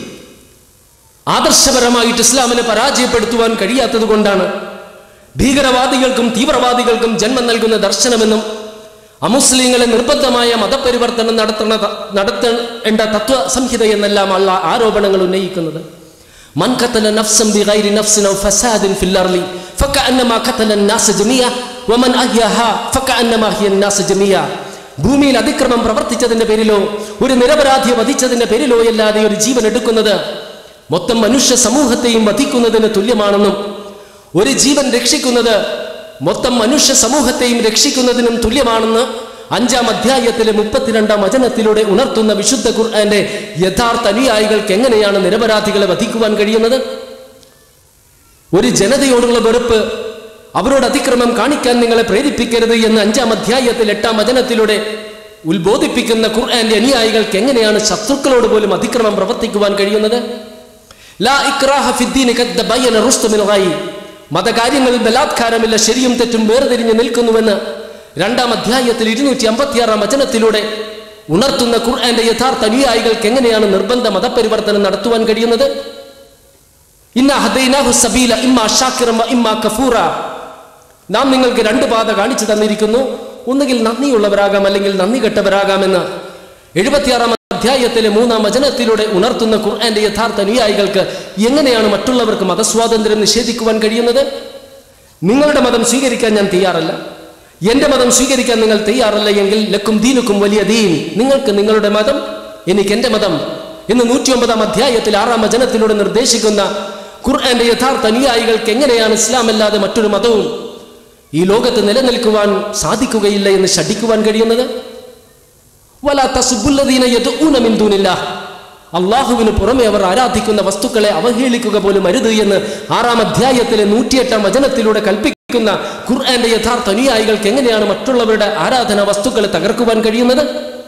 ആദർശപരമായിട്ട് ഇസ്ലാമിനെ പരാജയപ്പെടുത്തുവാൻ കഴിയാത്തത് കൊണ്ടാണ് ഭീകരവാദികൾക്കും തീവ്രവാദികൾക്കും ജന്മം നൽകുന്ന ദർശനമെന്നും അമുസ്ലിങ്ങളെ നിർബന്ധമായ മതപരിവർത്തനം നടത്തണ നടത്തേണ്ട തത്വ സംഹിത എന്നെല്ലാം ഉള്ള ആരോപണങ്ങൾ ഉന്നയിക്കുന്നത് من قتل نفسا بغير نفس أو فساد في الأرض فكأنما قتل الناس جميعا ومن أحياها فكأنما أحيا الناس جميعا ഭൂമിയിൽ അതിക്രമം പ്രവർത്തിച്ചതിന്റെ പേരിലോ ഒരു നിരപരാധിയെ വധിച്ചതിന്റെ പേരിലോ അല്ലാതെ ഒരു ജീവൻ എടുക്കുന്നത് മൊത്തം മനുഷ്യ സമൂഹത്തെയും വധിക്കുന്നതിന് തുല്യമാണെന്നും ഒരു ജീവൻ രക്ഷിക്കുന്നത് മൊത്തം മനുഷ്യ സമൂഹത്തെയും രക്ഷിക്കുന്നതിനും തുല്യമാണെന്ന് അഞ്ചാം അധ്യായത്തിലെ മുപ്പത്തിരണ്ടാം വചനത്തിലൂടെ ഉണർത്തുന്ന വിശുദ്ധ ഖുർആന്റെ യഥാർത്ഥ അനുയായികൾക്ക് എങ്ങനെയാണ് നിരപരാധികളെ വധിക്കുവാൻ കഴിയുന്നത് ഒരു ജനതയോടുള്ള വെറുപ്പ് അവരോട് അതിക്രമം കാണിക്കാൻ നിങ്ങളെ പ്രേരിപ്പിക്കരുത് എന്ന് അഞ്ചാം അധ്യായത്തിൽ എട്ടാം വചനത്തിലൂടെ ഉത്ബോധിപ്പിക്കുന്ന ഖുർആന്റെ അനുയായികൾക്ക് എങ്ങനെയാണ് ശത്രുക്കളോട് പോലും അതിക്രമം പ്രവർത്തിക്കുവാൻ കഴിയുന്നത് ലാ ഇക്രാഹ ഫിദ്ദീനി ഖദ് ബയ്യന റുസ്തു മിൻ ഗായി. മതകാര്യങ്ങളിൽ ബലാത്കാരമില്ല ശരിയും തെറ്റും വേർതിരിഞ്ഞ് നിൽക്കുന്നുവെന്ന് രണ്ടാം അധ്യായത്തിൽ ഇരുന്നൂറ്റി അമ്പത്തിയാറാം വചനത്തിലൂടെ ഉണർത്തുന്ന ഖുർആന്റെ യഥാർത്ഥ അനുയായികൾക്ക് എങ്ങനെയാണ് നിർബന്ധ മതപരിവർത്തനം നടത്തുവാൻ കഴിയുന്നത് ഇന്ന ഹദൈനാഹു സബീല ഇമ്മാ ഷാക്കിറം വ ഇമ്മാ കഫൂറ നാം നിങ്ങൾക്ക് രണ്ട് പാത കാണിച്ചു തന്നിരിക്കുന്നു ഒന്നുകിൽ നന്ദിയുള്ളവരാകാം അല്ലെങ്കിൽ നന്ദി കെട്ടവരാകാമെന്ന് എഴുപത്തിയാറാം അധ്യായത്തിലെ മൂന്നാം വചനത്തിലൂടെ ഉണർത്തുന്ന ഖുർആന്റെ യഥാർത്ഥ അനുയായികൾക്ക് എങ്ങനെയാണ് മറ്റുള്ളവർക്ക് മതസ്വാതന്ത്ര്യം നിഷേധിക്കുവാൻ കഴിയുന്നത് നിങ്ങളുടെ മതം സ്വീകരിക്കാൻ ഞാൻ തയ്യാറല്ല എന്റെ മതം സ്വീകരിക്കാൻ നിങ്ങൾ തയ്യാറല്ല എങ്കിൽ ലക്കും ദീനുക്കും വലിയ ദീൻ നിങ്ങൾക്ക് നിങ്ങളുടെ മതം എനിക്ക് എന്റെ മതം എന്ന് നൂറ്റി ഒമ്പതാം അധ്യായത്തിൽ ആറാം വചനത്തിലൂടെ നിർദ്ദേശിക്കുന്ന ഖുർആന്റെ യഥാർത്ഥ അനുയായികൾക്ക് എങ്ങനെയാണ് ഇസ്ലാം അല്ലാതെ മറ്റൊരു മതവും ഈ ലോകത്ത് നിലനിൽക്കുവാൻ സാധിക്കുകയില്ല എന്ന് ശഠിക്കുവാൻ കഴിയുന്നത് വലാ തസുബുല്ലദീന യദ്ഊന മിൻ ദൂനില്ലാഹ് അള്ളാഹുവിന് പുറമെ അവർ ആരാധിക്കുന്ന വസ്തുക്കളെ അവഹേളിക്കുക പോലും അരുത് എന്ന് ആറാം അധ്യായത്തിലെ നൂറ്റിയെട്ടാം വചനത്തിലൂടെ കൽപ്പിക്കുന്ന ഖുർആന്റെ യഥാർത്ഥ അനുയായികൾക്ക് എങ്ങനെയാണ് മറ്റുള്ളവരുടെ ആരാധന വസ്തുക്കളെ തകർക്കുവാൻ കഴിയുന്നത്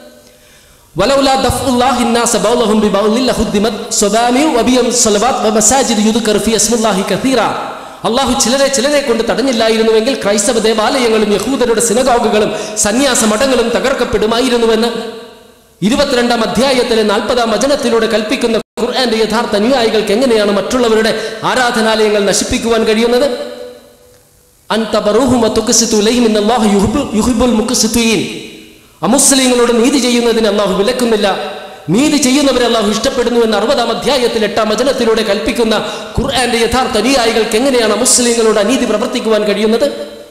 ولولا دفع الله الناس بعضهم ببعض لهدمت صوامع وبيع صلوات ومساجد يذكر في اسم الله كثيرا അള്ളാഹു ചിലരെ ചിലരെ കൊണ്ട് തടഞ്ഞില്ലായിരുന്നുവെങ്കിൽ ക്രൈസ്തവ ദേവാലയങ്ങളും യഹൂദരുടെ സിനഗോഗുകളും സന്യാസ മഠങ്ങളും തകർക്കപ്പെടുമായിരുന്നുവെന്ന് ഇരുപത്തിരണ്ടാം അധ്യായത്തിലെ നാൽപ്പതാം വചനത്തിലൂടെ കൽപ്പിക്കുന്ന ഖുർആന്റെ യഥാർത്ഥ അനുയായികൾക്ക് എങ്ങനെയാണ് മറ്റുള്ളവരുടെ ആരാധനാലയങ്ങൾ നശിപ്പിക്കുവാൻ കഴിയുന്നത് അൻ തബറൂഹും വതുഖ്സിതു ഇലൈഹിം ഇന്നല്ലാഹു യുഹിബ്ബു- യുഹിബ്ബുൽ മുഖ്സിതീൻ. അമുസ്ലിങ്ങളോട് നീതി ചെയ്യുന്നതിന് അള്ളാഹു വിലക്കുന്നില്ല നീതി ചെയ്യുന്നവരെ അള്ളാഹു ഇഷ്ടപ്പെടുന്നു എന്ന് അറുപതാം അധ്യായത്തിൽ എട്ടാം വചനത്തിലൂടെ കൽപ്പിക്കുന്ന ഖുർആന്റെ യഥാർത്ഥ അനുയായികൾക്ക് എങ്ങനെയാണ് അമുസ്ലിങ്ങളോട് അനീതി പ്രവർത്തിക്കുവാൻ കഴിയുന്നത്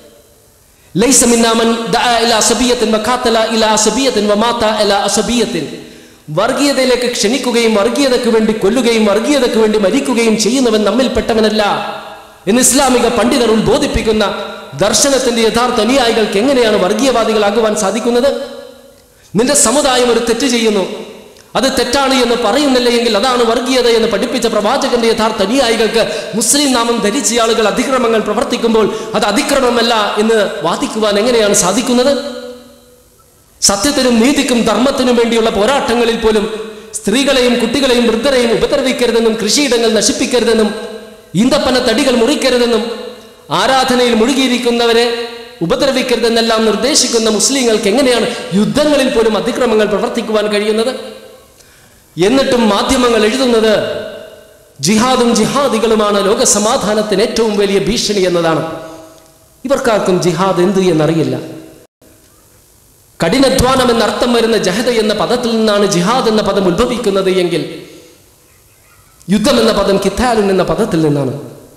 ലൈസ മിന്നാ മൻ ദഅ ഇലാ അസബിയത്തിൻ വഖാതല ഇലാ അസബിയത്തിൻ വമാത ഇലാ അസബിയത്തിൻ വർഗീയതയിലേക്ക് ക്ഷണിക്കുകയും വർഗീയതയ്ക്ക് വേണ്ടി കൊല്ലുകയും വർഗീയതയ്ക്ക് വേണ്ടി മരിക്കുകയും ചെയ്യുന്നവൻ നമ്മിൽപ്പെട്ടവനല്ല എന്ന് ഇസ്ലാമിക പണ്ഡിതർ ഉത്ബോധിപ്പിക്കുന്ന ദർശനത്തിന്റെ യഥാർത്ഥ അനുയായികൾക്ക് എങ്ങനെയാണ് വർഗീയവാദികളാകുവാൻ സാധിക്കുന്നത് നിന്റെ സമുദായം ഒരു തെറ്റ് ചെയ്യുന്നു അത് തെറ്റാണ് എന്ന് പറയുന്നില്ല എങ്കിൽ അതാണ് വർഗീയത എന്ന് പഠിപ്പിച്ച പ്രവാചകന്റെ യഥാർത്ഥ അനുയായികൾക്ക് മുസ്ലിം നാമം ധരിച്ച ആളുകൾ അതിക്രമങ്ങൾ പ്രവർത്തിക്കുമ്പോൾ അത് അതിക്രമമല്ല എന്ന് വാദിക്കുവാൻ എങ്ങനെയാണ് സാധിക്കുന്നത് സത്യത്തിനും നീതിക്കും ധർമ്മത്തിനും വേണ്ടിയുള്ള പോരാട്ടങ്ങളിൽ പോലും സ്ത്രീകളെയും കുട്ടികളെയും വൃദ്ധരെയും ഉപദ്രവിക്കരുതെന്നും കൃഷിയിടങ്ങൾ നശിപ്പിക്കരുതെന്നും ഈന്തപ്പന തടികൾ മുറിക്കരുതെന്നും ആരാധനയിൽ മുഴുകിയിരിക്കുന്നവരെ ഉപദ്രവിക്കരുതെന്നെല്ലാം നിർദ്ദേശിക്കുന്ന മുസ്ലിങ്ങൾക്ക് എങ്ങനെയാണ് യുദ്ധങ്ങളിൽ പോലും അതിക്രമങ്ങൾ പ്രവർത്തിക്കുവാൻ കഴിയുന്നത് എന്നിട്ടും മാധ്യമങ്ങൾ എഴുതുന്നത് ജിഹാദും ജിഹാദികളുമാണ് ലോക സമാധാനത്തിന് ഏറ്റവും വലിയ ഭീഷണി എന്നതാണ് ഇവർക്കാർക്കും ജിഹാദ് എന്ത് എന്നറിയില്ല കഠിനാധ്വാനം എന്ന അർത്ഥം വരുന്ന ജഹദ എന്ന പദത്തിൽ നിന്നാണ് ജിഹാദ് എന്ന പദം ഉത്ഭവിക്കുന്നത് എങ്കിൽ യുദ്ധം എന്ന പദം കിത്താലുൻ എന്ന പദത്തിൽ നിന്നാണ്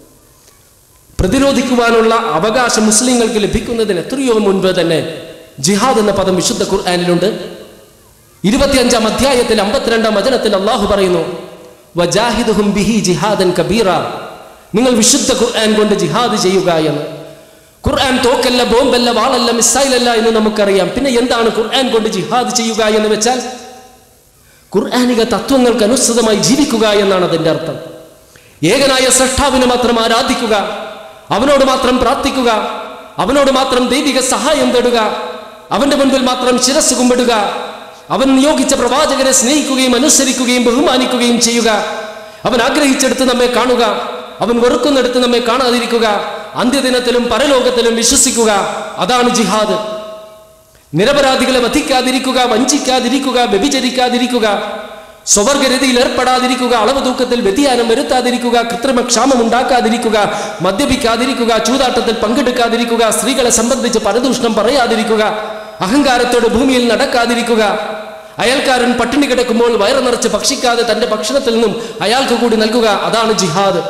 പ്രതിരോധിക്കുവാനുള്ള അവകാശം മുസ്ലിങ്ങൾക്ക് ലഭിക്കുന്നതിന് എത്രയോ മുൻപ് തന്നെ ജിഹാദ് എന്ന പദം വിശുദ്ധ ഖുർആാനിലുണ്ട് ഇരുപത്തിയഞ്ചാം അധ്യായത്തിൽ അമ്പത്തിരണ്ടാം വചനത്തിൽ അള്ളാഹു പറയുന്നു വജാഹിദുഹും ബിഹി ജിഹാദൻ കബീറ നിങ്ങൾ വിശുദ്ധ ഖുർആൻ കൊണ്ട് ജിഹാദ് ചെയ്യുക എന്ന് ഖുർആൻ തോക്കല്ല ബോംബല്ല വാളല്ല മിസൈലല്ല എന്ന് നമുക്കറിയാം പിന്നെ എന്താണ് ഖുർആൻ കൊണ്ട് ജിഹാദ് ചെയ്യുക എന്ന് വെച്ചാൽ ഖുർആാനിക തത്വങ്ങൾക്ക് അനുസൃതമായി ജീവിക്കുക എന്നാണ് അതിന്റെ അർത്ഥം ഏകനായ സൃഷ്ടാവിനെ മാത്രം ആരാധിക്കുക അവനോട് മാത്രം പ്രാർത്ഥിക്കുക അവനോട് മാത്രം ദൈവിക സഹായം തേടുക അവന്റെ മുൻപിൽ മാത്രം ശിരസ് കുമ്പിടുക അവൻ നിയോഗിച്ച പ്രവാചകരെ സ്നേഹിക്കുകയും അനുസരിക്കുകയും ബഹുമാനിക്കുകയും ചെയ്യുക അവൻ ആഗ്രഹിച്ചെടുത്ത് നമ്മെ കാണുക അവൻ വെറുക്കുന്നിടത്ത് നമ്മെ കാണാതിരിക്കുക അന്ത്യദിനത്തിലും പരലോകത്തിലും വിശ്വസിക്കുക അതാണ് ജിഹാദ് നിരപരാധികളെ വധിക്കാതിരിക്കുക വഞ്ചിക്കാതിരിക്കുക വ്യഭിചരിക്കാതിരിക്കുക സ്വവർഗരതിയിൽ ഏർപ്പെടാതിരിക്കുക അളവ് തൂക്കത്തിൽ വ്യതിയാനം വരുത്താതിരിക്കുക കൃത്രിമ ക്ഷാമം ഉണ്ടാക്കാതിരിക്കുക മദ്യപിക്കാതിരിക്കുക ചൂതാട്ടത്തിൽ പങ്കെടുക്കാതിരിക്കുക സ്ത്രീകളെ സംബന്ധിച്ച് പരദൂഷണം പറയാതിരിക്കുക അഹങ്കാരത്തോട് ഭൂമിയിൽ നടക്കാതിരിക്കുക അയൽക്കാരൻ പട്ടിണി കിടക്കുമ്പോൾ വയറ് നിറച്ച് ഭക്ഷിക്കാതെ തന്റെ ഭക്ഷണത്തിൽ നിന്നും അയാൾക്ക് കൂടി നൽകുക അതാണ് ജിഹാദ്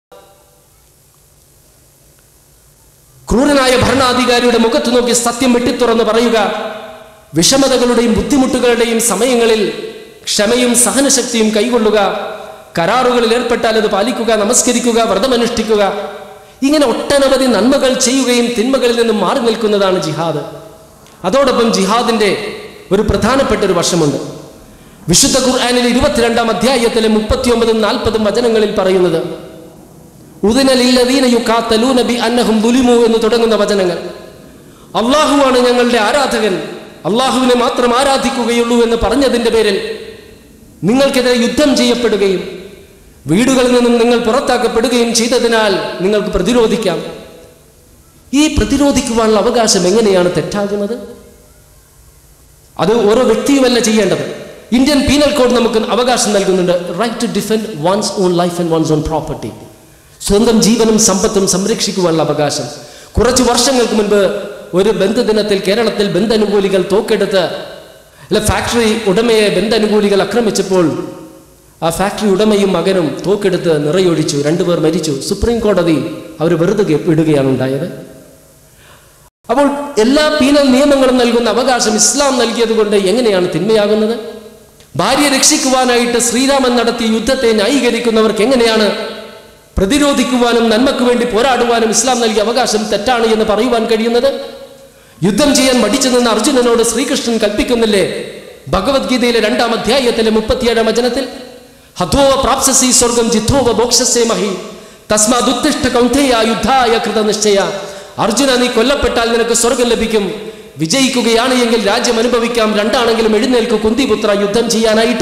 ക്രൂരനായ ഭരണാധികാരിയുടെ മുഖത്ത് നോക്കി സത്യം വെട്ടിത്തുറന്ന് പറയുക വിഷമതകളുടെയും ബുദ്ധിമുട്ടുകളുടെയും സമയങ്ങളിൽ ക്ഷമയും സഹനശക്തിയും കൈകൊള്ളുക കരാറുകളിൽ ഏർപ്പെട്ടാൽ അത് പാലിക്കുക നമസ്കരിക്കുക വ്രതമനുഷ്ഠിക്കുക ഇങ്ങനെ ഒട്ടനവധി നന്മകൾ ചെയ്യുകയും തിന്മകളിൽ നിന്നും മാറി നിൽക്കുന്നതാണ് ജിഹാദ് അതോടൊപ്പം ജിഹാദിന്റെ ഒരു പ്രധാനപ്പെട്ട ഒരു വശമുണ്ട് വിശുദ്ധ ഖുർആാനിൽ ഇരുപത്തിരണ്ടാം അധ്യായത്തിലെ മുപ്പത്തിയൊമ്പതും നാൽപ്പതും വചനങ്ങളിൽ പറയുന്നത് ഉദിനലില്ലദീന യുഖാത്തലൂന ബി അന്നഹും ദുലിമു എന്ന് തുടങ്ങുന്ന വചനങ്ങൾ അള്ളാഹുവാണ് ഞങ്ങളുടെ ആരാധകൻ അള്ളാഹുവിനെ മാത്രം ആരാധിക്കുകയുള്ളൂ എന്ന് പറഞ്ഞതിന്റെ പേരിൽ നിങ്ങൾക്കെതിരെ യുദ്ധം ചെയ്യപ്പെടുകയും വീടുകളിൽ നിന്നും നിങ്ങൾ പുറത്താക്കപ്പെടുകയും ചെയ്തതിനാൽ നിങ്ങൾക്ക് പ്രതിരോധിക്കാം ഈ പ്രതിരോധിക്കുവാനുള്ള അവകാശം എങ്ങനെയാണ് തെറ്റാകുന്നത് അത് ഓരോ വ്യക്തിയുമല്ല ചെയ്യേണ്ടത് ഇന്ത്യൻ പീനൽ കോഡ് നമുക്ക് അവകാശം നൽകുന്നുണ്ട് right to defend one's own life and one's own property സ്വന്തം ജീവനും സമ്പത്തും സംരക്ഷിക്കുവാനുള്ള അവകാശം കുറച്ച് വർഷങ്ങൾക്ക് മുൻപ് ഒരു ബന്ധുദിനത്തിൽ കേരളത്തിൽ ബന്ധനുകൂലികൾ തോക്കെടുത്ത് അല്ല ഫാക്ടറി ഉടമയെ ബന്ധനുകൂലികൾ ആക്രമിച്ചപ്പോൾ ആ ഫാക്ടറി ഉടമയും മകനും തോക്കെടുത്ത് നിറയൊഴിച്ചു രണ്ടുപേർ മരിച്ചു സുപ്രീം കോടതി അവർ വെറുതെ വിടുകയാണ് ഉണ്ടായത് അപ്പോൾ എല്ലാ പീനൽ നിയമങ്ങളും നൽകുന്ന അവകാശം ഇസ്ലാം നൽകിയത് കൊണ്ട് എങ്ങനെയാണ് തിന്മയാകുന്നത് ഭാര്യ രക്ഷിക്കുവാനായിട്ട് ശ്രീരാമൻ നടത്തിയ യുദ്ധത്തെ ന്യായീകരിക്കുന്നവർക്ക് എങ്ങനെയാണ് പ്രതിരോധിക്കുവാനും നന്മയ്ക്ക് വേണ്ടി പോരാടുവാനും ഇസ്ലാം നൽകിയ അവകാശം തെറ്റാണ് എന്ന് പറയുവാൻ കഴിയുന്നത് യുദ്ധം ചെയ്യാൻ മടിച്ചു നിന്ന അർജുനനോട് ശ്രീകൃഷ്ണൻ കൽപ്പിക്കുന്നില്ലേ ഭഗവത്ഗീതയിലെ രണ്ടാം അധ്യായത്തിലെ മുപ്പത്തിയേഴാം വചനത്തിൽ ഹധോവ പ്രാപ്സസി സ്വർഗം ജിഥോവ ബോക്ഷസേ മഹി തസ്മാദുത്തിഷ്ഠ കൗന്ഥേയ യുദ്ധായ കൃത നിശ്ചയ അർജുന നീ കൊല്ലപ്പെട്ടാൽ നിനക്ക് സ്വർഗം ലഭിക്കും വിജയിക്കുകയാണ് എങ്കിൽ രാജ്യം അനുഭവിക്കാം രണ്ടാണെങ്കിലും എഴുന്നേൽക്ക് കുന്തിപുത്ര യുദ്ധം ചെയ്യാനായിട്ട്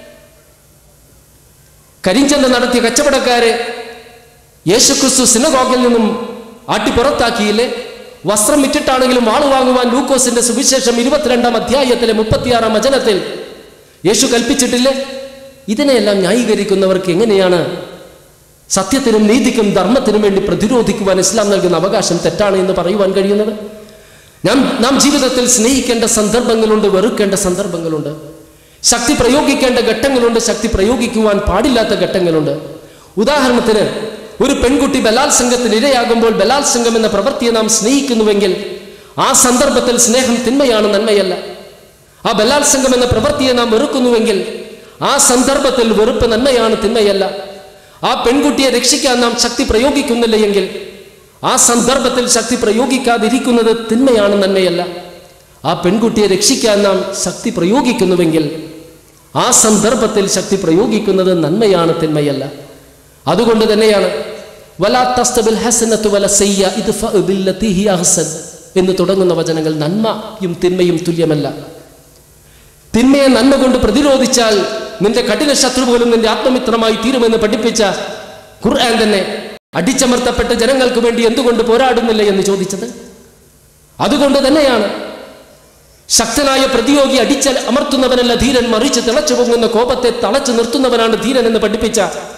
കരിഞ്ചന്ത നടത്തിയ കച്ചവടക്കാരെ യേശുക്രിസ്തു സിനഗോഗിൽ നിന്നും ആട്ടി പുറത്താക്കിയില്ലേ വസ്ത്രം വിറ്റിട്ടാണെങ്കിലും വാള് വാങ്ങുവാൻ ലൂക്കോസിന്റെ സുവിശേഷം ഇരുപത്തിരണ്ടാം അധ്യായത്തിലെ മുപ്പത്തിയാറാം വചനത്തിൽ യേശു കൽപ്പിച്ചിട്ടില്ലേ ഇതിനെയെല്ലാം ന്യായീകരിക്കുന്നവർക്ക് എങ്ങനെയാണ് സത്യത്തിനും നീതിക്കും ധർമ്മത്തിനും വേണ്ടി പ്രതിരോധിക്കുവാൻ ഇസ്ലാം നൽകുന്ന അവകാശം തെറ്റാണ് എന്ന് പറയുവാൻ കഴിയുന്നത് നാം നാം ജീവിതത്തിൽ സ്നേഹിക്കേണ്ട സന്ദർഭങ്ങളുണ്ട് വെറുക്കേണ്ട സന്ദർഭങ്ങളുണ്ട് ശക്തി പ്രയോഗിക്കേണ്ട ഘട്ടങ്ങളുണ്ട് ശക്തി പ്രയോഗിക്കുവാൻ പാടില്ലാത്ത ഘട്ടങ്ങളുണ്ട് ഉദാഹരണത്തിന് ഒരു പെൺകുട്ടി ബലാത്സംഗത്തിന് ഇരയാകുമ്പോൾ ബലാത്സംഗം എന്ന പ്രവൃത്തിയെ നാം സ്നേഹിക്കുന്നുവെങ്കിൽ ആ സന്ദർഭത്തിൽ സ്നേഹം തിന്മയാണ് നന്മയല്ല ആ ബലാത്സംഗം എന്ന പ്രവൃത്തിയെ നാം വെറുക്കുന്നുവെങ്കിൽ ആ സന്ദർഭത്തിൽ വെറുപ്പ് നന്മയാണ് തിന്മയല്ല ആ പെൺകുട്ടിയെ രക്ഷിക്കാൻ നാം ശക്തി പ്രയോഗിക്കുന്നില്ല എങ്കിൽ ആ സന്ദർഭത്തിൽ ശക്തി പ്രയോഗിക്കാതിരിക്കുന്നത് തിന്മയാണ് നന്മയല്ല ആ പെൺകുട്ടിയെ രക്ഷിക്കാൻ നാം ശക്തി പ്രയോഗിക്കുന്നുവെങ്കിൽ ആ സന്ദർഭത്തിൽ ശക്തി പ്രയോഗിക്കുന്നത് നന്മയാണ് തിന്മയല്ല അതുകൊണ്ട് തന്നെയാണ് വലാ തസ്തബിൽ ഹസനത്തു വല സയ്യ ഇത് ബില്ലത്തി ഹി അഹ്സൻ എന്ന് തുടങ്ങുന്ന വചനങ്ങൾ നന്മയും തിന്മയും തുല്യമല്ല തിന്മയെ നന്മ കൊണ്ട് പ്രതിരോധിച്ചാൽ നിന്റെ കഠിന ശത്രു പോലും നിന്റെ ആത്മമിത്രമായി തീരുമെന്ന് പഠിപ്പിച്ച ഖുർആൻ തന്നെ അടിച്ചമർത്തപ്പെട്ട ജനങ്ങൾക്ക് വേണ്ടി എന്തുകൊണ്ട് പോരാടുന്നില്ല എന്ന് ചോദിച്ചത് അതുകൊണ്ട് തന്നെയാണ് ശക്തനായ പ്രതിയോഗി അടിച്ച അമർത്തുന്നവനല്ല ധീരൻ മറിച്ച് തിളച്ചു പൊങ്ങുന്ന കോപത്തെ തളച്ചു നിർത്തുന്നവനാണ് ധീരൻ എന്ന് പഠിപ്പിച്ച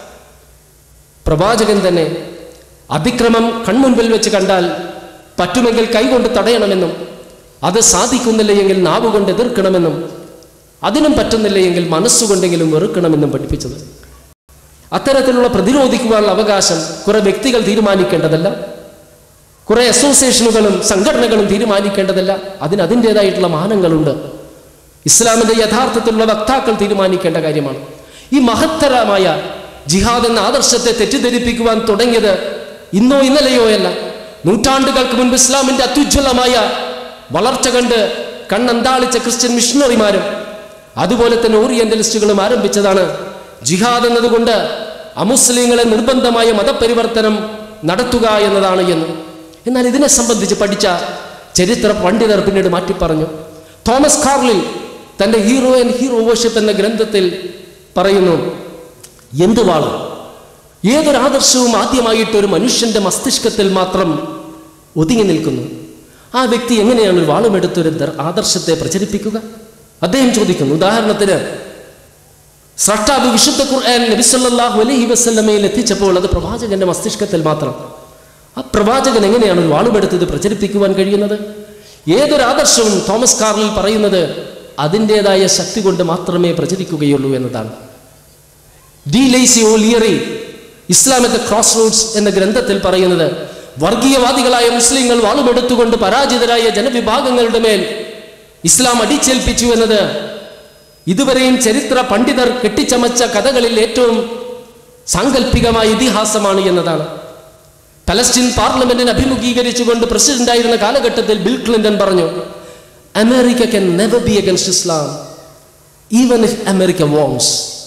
പ്രവാചകൻ തന്നെ അതിക്രമം കൺമുൻപിൽ വെച്ച് കണ്ടാൽ പറ്റുമെങ്കിൽ കൈകൊണ്ട് തടയണമെന്നും അത് സാധിക്കുന്നില്ല എങ്കിൽ നാവുകൊണ്ട് എതിർക്കണമെന്നും അതിനും പറ്റുന്നില്ല എങ്കിൽ മനസ്സുകൊണ്ടെങ്കിലും വെറുക്കണമെന്നും പഠിപ്പിച്ചത് അത്തരത്തിലുള്ള പ്രതിരോധിക്കുവാനുള്ള അവകാശം കുറെ വ്യക്തികൾ തീരുമാനിക്കേണ്ടതല്ല കുറെ അസോസിയേഷനുകളും സംഘടനകളും തീരുമാനിക്കേണ്ടതല്ല അതിന് അതിൻ്റെതായിട്ടുള്ള മാനങ്ങളുണ്ട് ഇസ്ലാമിന്റെ യഥാർത്ഥത്തിലുള്ള വക്താക്കൾ തീരുമാനിക്കേണ്ട കാര്യമാണ് ഈ മഹത്തരമായ ജിഹാദ് എന്ന ആദർശത്തെ തെറ്റിദ്ധരിപ്പിക്കുവാൻ തുടങ്ങിയത് ഇന്നോ ഇന്നലെയോ അല്ല നൂറ്റാണ്ടുകൾക്ക് മുൻപ് ഇസ്ലാമിന്റെ അത്യുജ്വലമായ വളർച്ച കണ്ട് കണ്ണന്താളിച്ച ക്രിസ്ത്യൻ മിഷണറിമാരും അതുപോലെ തന്നെ ഓറിയന്റലിസ്റ്റുകളും ആരംഭിച്ചതാണ് ജിഹാദ് എന്നതുകൊണ്ട് അമുസ്ലിങ്ങളെ നിർബന്ധമായ മതപരിവർത്തനം നടത്തുക എന്നതാണ് എന്ന് എന്നാൽ ഇതിനെ സംബന്ധിച്ച് പഠിച്ച ചരിത്ര പണ്ഡിതർ പിന്നീട് മാറ്റി പറഞ്ഞു തോമസ് കാർലിൽ തന്റെ ഹീറോ ആൻഡ് ഹീറോ വർഷിപ്പ് എന്ന ഗ്രന്ഥത്തിൽ പറയുന്നു എന്ത് വാളും ഏതൊരു ആദർശവും ആദ്യമായിട്ട് ഒരു മനുഷ്യന്റെ മസ്തിഷ്കത്തിൽ മാത്രം ഒതുങ്ങി നിൽക്കുന്നു ആ വ്യക്തി എങ്ങനെയാണ് ഒരു വാളുമെടുത്തൊരു ദർ- ആദർശത്തെ പ്രചരിപ്പിക്കുക അദ്ദേഹം ചോദിക്കുന്നു ഉദാഹരണത്തിന് സ്രഷ്ടാബ് വിശുദ്ധ ഖുർആൻ നബിസല്ലാഹു അലൈഹി വസ്ലമയിൽ എത്തിച്ചപ്പോൾ അത് പ്രവാചകന്റെ മസ്തിഷ്കത്തിൽ മാത്രം ആ പ്രവാചകൻ എങ്ങനെയാണ് ഒരു വാളുമെടുത്ത് ഇത് പ്രചരിപ്പിക്കുവാൻ കഴിയുന്നത് ഏതൊരു ആദർശവും തോമസ് കാർലിൽ പറയുന്നത് അതിൻ്റെതായ ശക്തി കൊണ്ട് മാത്രമേ പ്രചരിക്കുകയുള്ളൂ എന്നതാണ് De Lacy O'Leary Islam at crossroads എന്ന ഗ്രന്ഥത്തിൽ പറയുന്നത് വർഗീയവാദികളായ മുസ്ലിങ്ങൾ വാളുമെടുത്തുകൊണ്ട് പരാജിതരായ ജനവിഭാഗങ്ങളുടെ മേൽ ഇസ്ലാം അടിച്ചേൽപ്പിച്ചു എന്നത് ഇതുവരെയും ചരിത്ര പണ്ഡിതർ കെട്ടിച്ചമച്ച കഥകളിൽ ഏറ്റവും സാങ്കല്പികമായ ഇതിഹാസമാണ് എന്നതാണ് പലസ്തീൻ പാർലമെന്റിനെ അഭിമുഖീകരിച്ചുകൊണ്ട് പ്രസിഡന്റായിരുന്ന കാലഘട്ടത്തിൽ ബിൽ ക്ലിന്റൺ പറഞ്ഞു America can never be against Islam even if America wants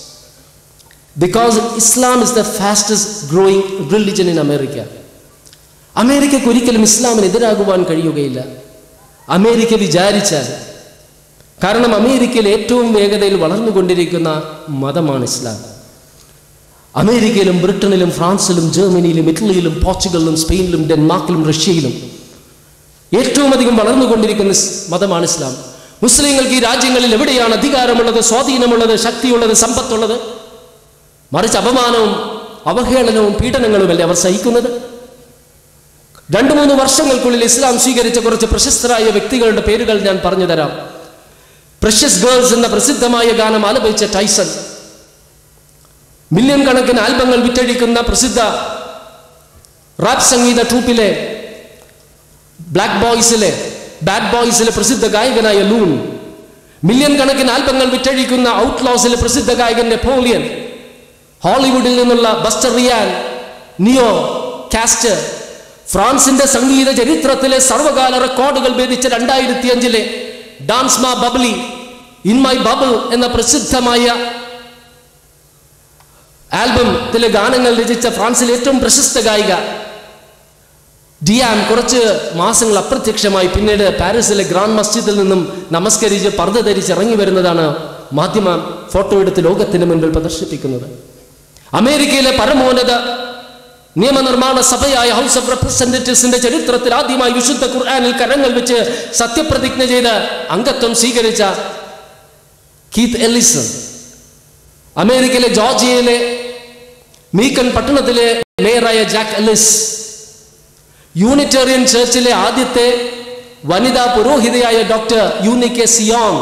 because Islam is the fastest growing religion in America അമേരിക്കയ്ക്ക് ഒരിക്കലും ഇസ്ലാമിന് എതിരാകുവാൻ കഴിയുകയില്ല അമേരിക്ക വിചാരിച്ചാൽ കാരണം അമേരിക്കയിൽ ഏറ്റവും വേഗതയിൽ വളർന്നുകൊണ്ടിരിക്കുന്ന മതമാണ് ഇസ്ലാം അമേരിക്കയിലും ബ്രിട്ടനിലും ഫ്രാൻസിലും ജർമ്മനിയിലും ഇറ്റലിയിലും പോർച്ചുഗലിലും സ്പെയിനിലും ഡെൻമാർക്കിലും റഷ്യയിലും ഏറ്റവും അധികം വളർന്നുകൊണ്ടിരിക്കുന്ന ഇസ് മതമാണ് ഇസ്ലാം മുസ്ലിങ്ങൾക്ക് ഈ രാജ്യങ്ങളിൽ എവിടെയാണ് അധികാരമുള്ളത് സ്വാധീനമുള്ളത് ശക്തിയുള്ളത് സമ്പത്തുള്ളത് മറിച്ച് അപമാനവും അവഹേളനവും പീഡനങ്ങളുമല്ലേ അവർ സഹിക്കുന്നത് രണ്ടു മൂന്ന് വർഷങ്ങൾക്കുള്ളിൽ ഇസ്ലാം സ്വീകരിച്ച കുറച്ച് പ്രശസ്തരായ വ്യക്തികളുടെ പേരുകൾ ഞാൻ പറഞ്ഞു തരാം പ്രഷ്യസ് ഗേൾസ് എന്ന പ്രസിദ്ധമായ ഗാനം ആലപിച്ച ടൈസൺ മില്യൺ കണക്കിന് ആൽബങ്ങൾ വിറ്റഴിക്കുന്ന പ്രസിദ്ധ റാപ്പ് സംഗീത ട്രൂപ്പിലെ ബ്ലാക്ക് ബോയ്സിലെ ബാഡ് ബോയ്സിലെ പ്രസിദ്ധ ഗായകനായ ലൂൺ മില്യൺ കണക്കിന് ആൽബങ്ങൾ വിറ്റഴിക്കുന്ന ഔട്ട്ലോസിലെ പ്രസിദ്ധ ഗായകൻ നെപ്പോളിയൻ ഹോളിവുഡിൽ നിന്നുള്ള ബസ്റ്റർ റിയാൻ നിയോ കാസ്റ്റർ ഫ്രാൻസിന്റെ സംഗീത ചരിത്രത്തിലെ സർവകാല റെക്കോർഡുകൾ ഭേദിച്ച രണ്ടായിരത്തി അഞ്ചിലെ ഡാൻസ് മാ ബബ്ലി ഇൻ മൈ ബബിൾ എന്ന പ്രസിദ്ധമായ ആൽബത്തിലെ ഗാനങ്ങൾ രചിച്ച ഫ്രാൻസിലെ ഏറ്റവും പ്രശസ്ത ഗായിക ഡിയാൻ കുറച്ച് മാസങ്ങൾ അപ്രത്യക്ഷമായി പിന്നീട് പാരീസിലെ ഗ്രാൻഡ് മസ്ജിദിൽ നിന്നും നമസ്കരിച്ച് പർദ്ദ ധരിച്ച് ഇറങ്ങി വരുന്നതാണ് മാധ്യമ ഫോട്ടോ എടുത്ത് ലോകത്തിന് മുൻപിൽ പ്രദർശിപ്പിക്കുന്നത് അമേരിക്കയിലെ പരമോന്നത നിയമനിർമ്മാണ സഭയായ ഹൗസ് ഓഫ് റെപ്രസെന്റേറ്റീവ്സിന്റെ ചരിത്രത്തിൽ ആദ്യമായി വിശുദ്ധ ഖുർആാനിൽ കരങ്ങൾ വെച്ച് സത്യപ്രതിജ്ഞ ചെയ്ത് അംഗത്വം സ്വീകരിച്ച കീത്ത് എല്ലിസൺ അമേരിക്കയിലെ ജോർജിയയിലെ മീക്കൻ പട്ടണത്തിലെ മേയറായ ജാക്ക് എല്ലിസ് യൂണിറ്റേറിയൻ ചർച്ചിലെ ആദ്യത്തെ വനിതാ പുരോഹിതയായ ഡോക്ടർ യൂനിക്കെ സിയോങ്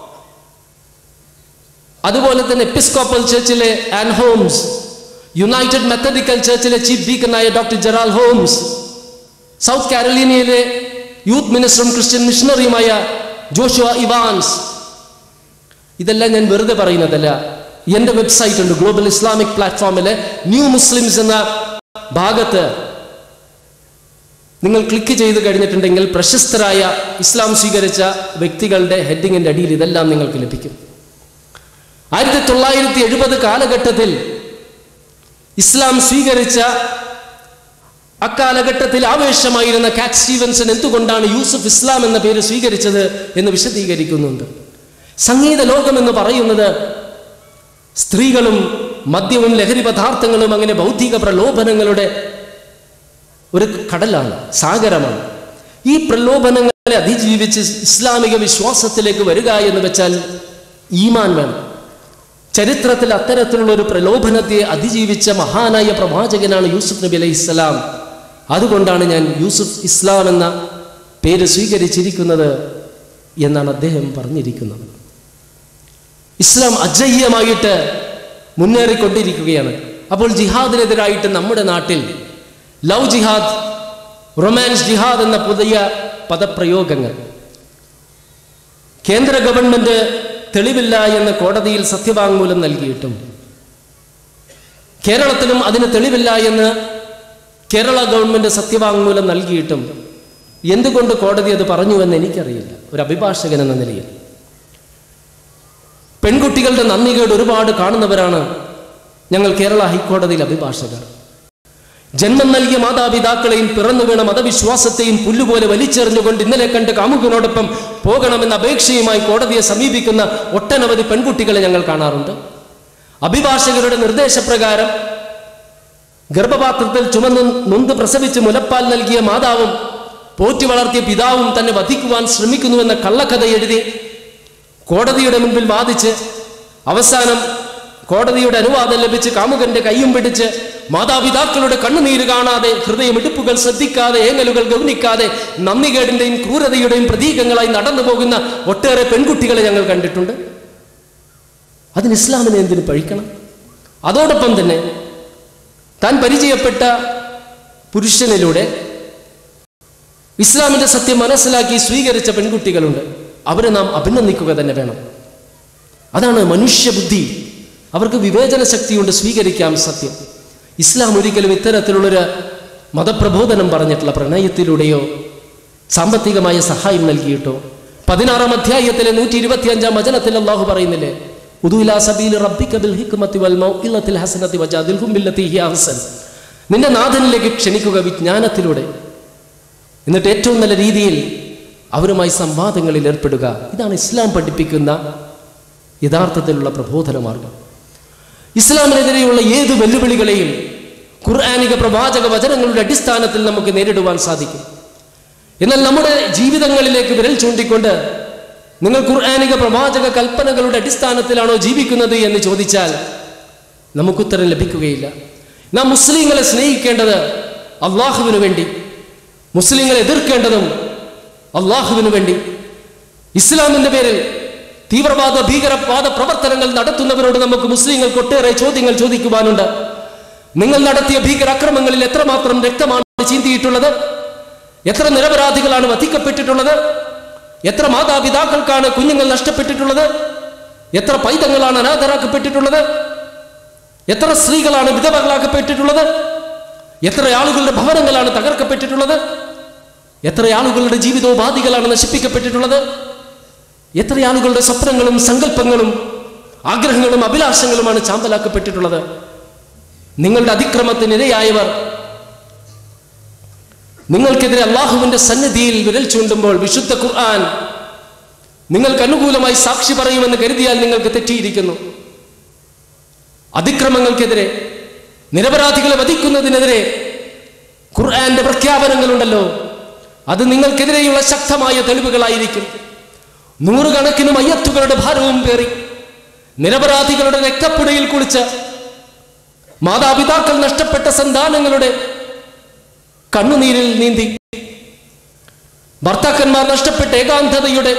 അതുപോലെ തന്നെ എപ്പിസ്കോപ്പൽ ചർച്ചിലെ ആൻ ഹോംസ് യുണൈറ്റഡ് മെത്തഡിക്കൽ ചർച്ചിലെ ചീഫ് ഡീക്കനായ ഡോക്ടർ ജെറാൽ ഹോംസ് സൗത്ത് കാരോലീനയിലെ യൂത്ത് മിനിസ്റ്ററും ക്രിസ്ത്യൻ മിഷണറിയുമായ ജോഷുവ ഇവാൻസ് ഇതെല്ലാം ഞാൻ വെറുതെ പറയുന്നതല്ല എൻ്റെ വെബ്സൈറ്റ് ഉണ്ട് ഗ്ലോബൽ ഇസ്ലാമിക് പ്ലാറ്റ്ഫോമിലെ ന്യൂ മുസ്ലിംസ് എന്ന ഭാഗത്ത് നിങ്ങൾ ക്ലിക്ക് ചെയ്ത് കഴിഞ്ഞിട്ടുണ്ടെങ്കിൽ പ്രശസ്തരായ ഇസ്ലാം സ്വീകരിച്ച വ്യക്തികളുടെ ഹെഡിങ്ങിൻ്റെ അടിയിൽ ഇതെല്ലാം നിങ്ങൾക്ക് ലഭിക്കും ആയിരത്തി തൊള്ളായിരത്തി എഴുപത് കാലഘട്ടത്തിൽ ഇസ്ലാം സ്വീകരിച്ച അക്കാലഘട്ടത്തിൽ ആവേശമായിരുന്ന കാറ്റ് സ്റ്റീവൻസൺ എന്തുകൊണ്ടാണ് യൂസുഫ് ഇസ്ലാം എന്ന പേര് സ്വീകരിച്ചത് എന്ന് വിശദീകരിക്കുന്നുണ്ട് സംഗീത ലോകം എന്ന് പറയുന്നത് സ്ത്രീകളും മദ്യവും ലഹരി പദാർത്ഥങ്ങളും അങ്ങനെ ഭൗതിക പ്രലോഭനങ്ങളുടെ ഒരു കടലാണ് സാഗരമാണ് ഈ പ്രലോഭനങ്ങളെ അതിജീവിച്ച് ഇസ്ലാമിക വിശ്വാസത്തിലേക്ക് വരിക എന്ന് വെച്ചാൽ ഈമാൻ വേണം ചരിത്രത്തിൽ അത്തരത്തിലുള്ള ഒരു പ്രലോഭനത്തെ അതിജീവിച്ച മഹാനായ പ്രവാചകനാണ് യൂസുഫ് നബി അലൈഹി ഇസ്ലാം അതുകൊണ്ടാണ് ഞാൻ യൂസുഫ് ഇസ്ലാം എന്ന പേര് സ്വീകരിച്ചിരിക്കുന്നത് എന്നാണ് അദ്ദേഹം പറഞ്ഞിരിക്കുന്നത് ഇസ്ലാം അജയ്യമായിട്ട് മുന്നേറിക്കൊണ്ടിരിക്കുകയാണ് അപ്പോൾ ജിഹാദിനെതിരായിട്ട് നമ്മുടെ നാട്ടിൽ ലവ് ജിഹാദ് റൊമാൻസ് ജിഹാദ് എന്ന പുതിയ പദപ്രയോഗങ്ങൾ കേന്ദ്ര ഗവൺമെന്റ് തെളിവില്ല എന്ന് കോടതിയിൽ സത്യവാങ്മൂലം നൽകിയിട്ടും കേരളത്തിലും അതിന് തെളിവില്ല എന്ന് കേരള ഗവൺമെന്റ് സത്യവാങ്മൂലം നൽകിയിട്ടും എന്തുകൊണ്ട് കോടതി അത് പറഞ്ഞു എന്ന് എനിക്കറിയില്ല ഒരു അഭിഭാഷകൻ എന്ന നിലയിൽ പെൺകുട്ടികളുടെ നന്ദികേട് ഒരുപാട് കാണുന്നവരാണ് ഞങ്ങൾ കേരള ഹൈക്കോടതിയിൽ അഭിഭാഷകർ ജന്മം നൽകിയ മാതാപിതാക്കളെയും പിറന്നു വീണ മതവിശ്വാസത്തെയും പുല്ലുപോലെ വലിച്ചെറിഞ്ഞുകൊണ്ട് ഇന്നലെ കണ്ട് കാമുകനോടൊപ്പം പോകണമെന്ന അപേക്ഷയുമായി കോടതിയെ സമീപിക്കുന്ന ഒട്ടനവധി പെൺകുട്ടികളെ ഞങ്ങൾ കാണാറുണ്ട് അഭിഭാഷകരുടെ നിർദ്ദേശപ്രകാരം ഗർഭപാത്രത്തിൽ ചുമന്ന് നൊന്ത് പ്രസവിച്ച് മുലപ്പാൽ നൽകിയ മാതാവും പോറ്റി വളർത്തിയ പിതാവും തന്നെ വധിക്കുവാൻ ശ്രമിക്കുന്നുവെന്ന കള്ളക്കഥ എഴുതി കോടതിയുടെ മുൻപിൽ വാദിച്ച് അവസാനം കോടതിയുടെ അനുവാദം ലഭിച്ച് കാമുകന്റെ കൈയും പിടിച്ച് മാതാപിതാക്കളുടെ കണ്ണുനീര് കാണാതെ ഹൃദയമിടിപ്പുകൾ ശ്രദ്ധിക്കാതെ ഏങ്ങലുകൾ ഗൗനിക്കാതെ നന്ദികേടിന്റെയും ക്രൂരതയുടെയും പ്രതീകങ്ങളായി നടന്നു പോകുന്ന ഒട്ടേറെ പെൺകുട്ടികളെ ഞങ്ങൾ കണ്ടിട്ടുണ്ട് അതിന് ഇസ്ലാമിനെ എന്തിനു പഴിക്കണം അതോടൊപ്പം തന്നെ താൻ പരിചയപ്പെട്ട പുരുഷനിലൂടെ ഇസ്ലാമിന്റെ സത്യം മനസ്സിലാക്കി സ്വീകരിച്ച പെൺകുട്ടികളുണ്ട് അവരെ നാം അഭിനന്ദിക്കുക തന്നെ വേണം അതാണ് മനുഷ്യബുദ്ധി അവർക്ക് വിവേചന ശക്തിയുണ്ട് സ്വീകരിക്കാം സത്യം ഇസ്ലാം ഒരിക്കലും ഇത്തരത്തിലുള്ളൊരു മതപ്രബോധനം പറഞ്ഞിട്ടുള്ള പ്രണയത്തിലൂടെയോ സാമ്പത്തികമായ സഹായം നൽകിയിട്ടോ പതിനാറാം അധ്യായത്തിലെ നൂറ്റി ഇരുപത്തി അഞ്ചാം വചനത്തിൽ അള്ളാഹു പറയുന്നില്ലേ ഉദുലാ സബീൽ റബ്ബിക ബിൽ ഹിക്മത്തി വൽ മൗഇലത്തിൽ ഹസനത്തി വജാദിൽഹും ബില്ലത്തി ഹിയ അഹ്സൻ നിന്റെ നാഥനിലേക്ക് ക്ഷണിക്കുക വിജ്ഞാനത്തിലൂടെ എന്നിട്ട് ഏറ്റവും നല്ല രീതിയിൽ അവരുമായി സംവാദങ്ങളിൽ ഏർപ്പെടുക ഇതാണ് ഇസ്ലാം പഠിപ്പിക്കുന്ന യഥാർത്ഥത്തിലുള്ള പ്രബോധന മാർഗം ഇസ്ലാമിനെതിരെയുള്ള ഏത് വെല്ലുവിളികളെയും ഖുർആാനിക പ്രവാചക വചനങ്ങളുടെ അടിസ്ഥാനത്തിൽ നമുക്ക് നേരിടുവാൻ സാധിക്കും എന്നാൽ നമ്മുടെ ജീവിതങ്ങളിലേക്ക് വിരൽ ചൂണ്ടിക്കൊണ്ട് നിങ്ങൾ ഖുർആാനിക പ്രവാചക കൽപ്പനകളുടെ അടിസ്ഥാനത്തിലാണോ ജീവിക്കുന്നത് എന്ന് ചോദിച്ചാൽ നമുക്കുത്തരം ലഭിക്കുകയില്ല നാം മുസ്ലിങ്ങളെ സ്നേഹിക്കേണ്ടത് അള്ളാഹുവിനു വേണ്ടി മുസ്ലിങ്ങളെ എതിർക്കേണ്ടതും അള്ളാഹുവിനു വേണ്ടി ഇസ്ലാമിന്റെ പേരിൽ തീവ്രവാദ ഭീകരവാദ പ്രവർത്തനങ്ങൾ നടത്തുന്നവരോട് നമുക്ക് മുസ്ലിങ്ങൾക്ക് ഒട്ടേറെ ചോദ്യങ്ങൾ ചോദിക്കുവാനുണ്ട് നിങ്ങൾ നടത്തിയ ഭീകരാക്രമങ്ങളിൽ എത്രമാത്രം രക്തമാണ് ചീന്തിയിട്ടുള്ളത് എത്ര നിരപരാധികളാണ് വധിക്കപ്പെട്ടിട്ടുള്ളത് എത്ര മാതാപിതാക്കൾക്കാണ് കുഞ്ഞുങ്ങൾ നഷ്ടപ്പെട്ടിട്ടുള്ളത് എത്ര പൈതങ്ങളാണ് അനാഥരാക്കപ്പെട്ടിട്ടുള്ളത് എത്ര സ്ത്രീകളാണ് വിധവകളാക്കപ്പെട്ടിട്ടുള്ളത് എത്ര ആളുകളുടെ ഭവനങ്ങളാണ് തകർക്കപ്പെട്ടിട്ടുള്ളത് എത്ര ആളുകളുടെ ജീവിതോപാധികളാണ് നശിപ്പിക്കപ്പെട്ടിട്ടുള്ളത് എത്ര ആളുകളുടെ സ്വപ്നങ്ങളും സങ്കല്പങ്ങളും ആഗ്രഹങ്ങളും അഭിലാഷങ്ങളുമാണ് ചാമ്പലാക്കപ്പെട്ടിട്ടുള്ളത് നിങ്ങളുടെ അതിക്രമത്തിനിരയായവർ നിങ്ങൾക്കെതിരെ അള്ളാഹുവിന്റെ സന്നിധിയിൽ വിരൽ ചൂണ്ടുമ്പോൾ വിശുദ്ധ ഖുർആൻ നിങ്ങൾക്ക് അനുകൂലമായി സാക്ഷി പറയുമെന്ന് കരുതിയാൽ നിങ്ങൾക്ക് തെറ്റിയിരിക്കുന്നു അതിക്രമങ്ങൾക്കെതിരെ നിരപരാധികളെ വധിക്കുന്നതിനെതിരെ ഖുർആന്റെ പ്രഖ്യാപനങ്ങളുണ്ടല്ലോ അത് നിങ്ങൾക്കെതിരെയുള്ള ശക്തമായ തെളിവുകളായിരിക്കും നൂറുകണക്കിന് മയ്യത്തുകളുടെ ഭാരവും പേറി നിരപരാധികളുടെ രക്തപ്പുടയിൽ കുളിച്ച് മാതാപിതാക്കൾ നഷ്ടപ്പെട്ട സന്താനങ്ങളുടെ കണ്ണുനീരിൽ നീന്തി ഭർത്താക്കന്മാർ നഷ്ടപ്പെട്ട ഏകാന്തതയുടെ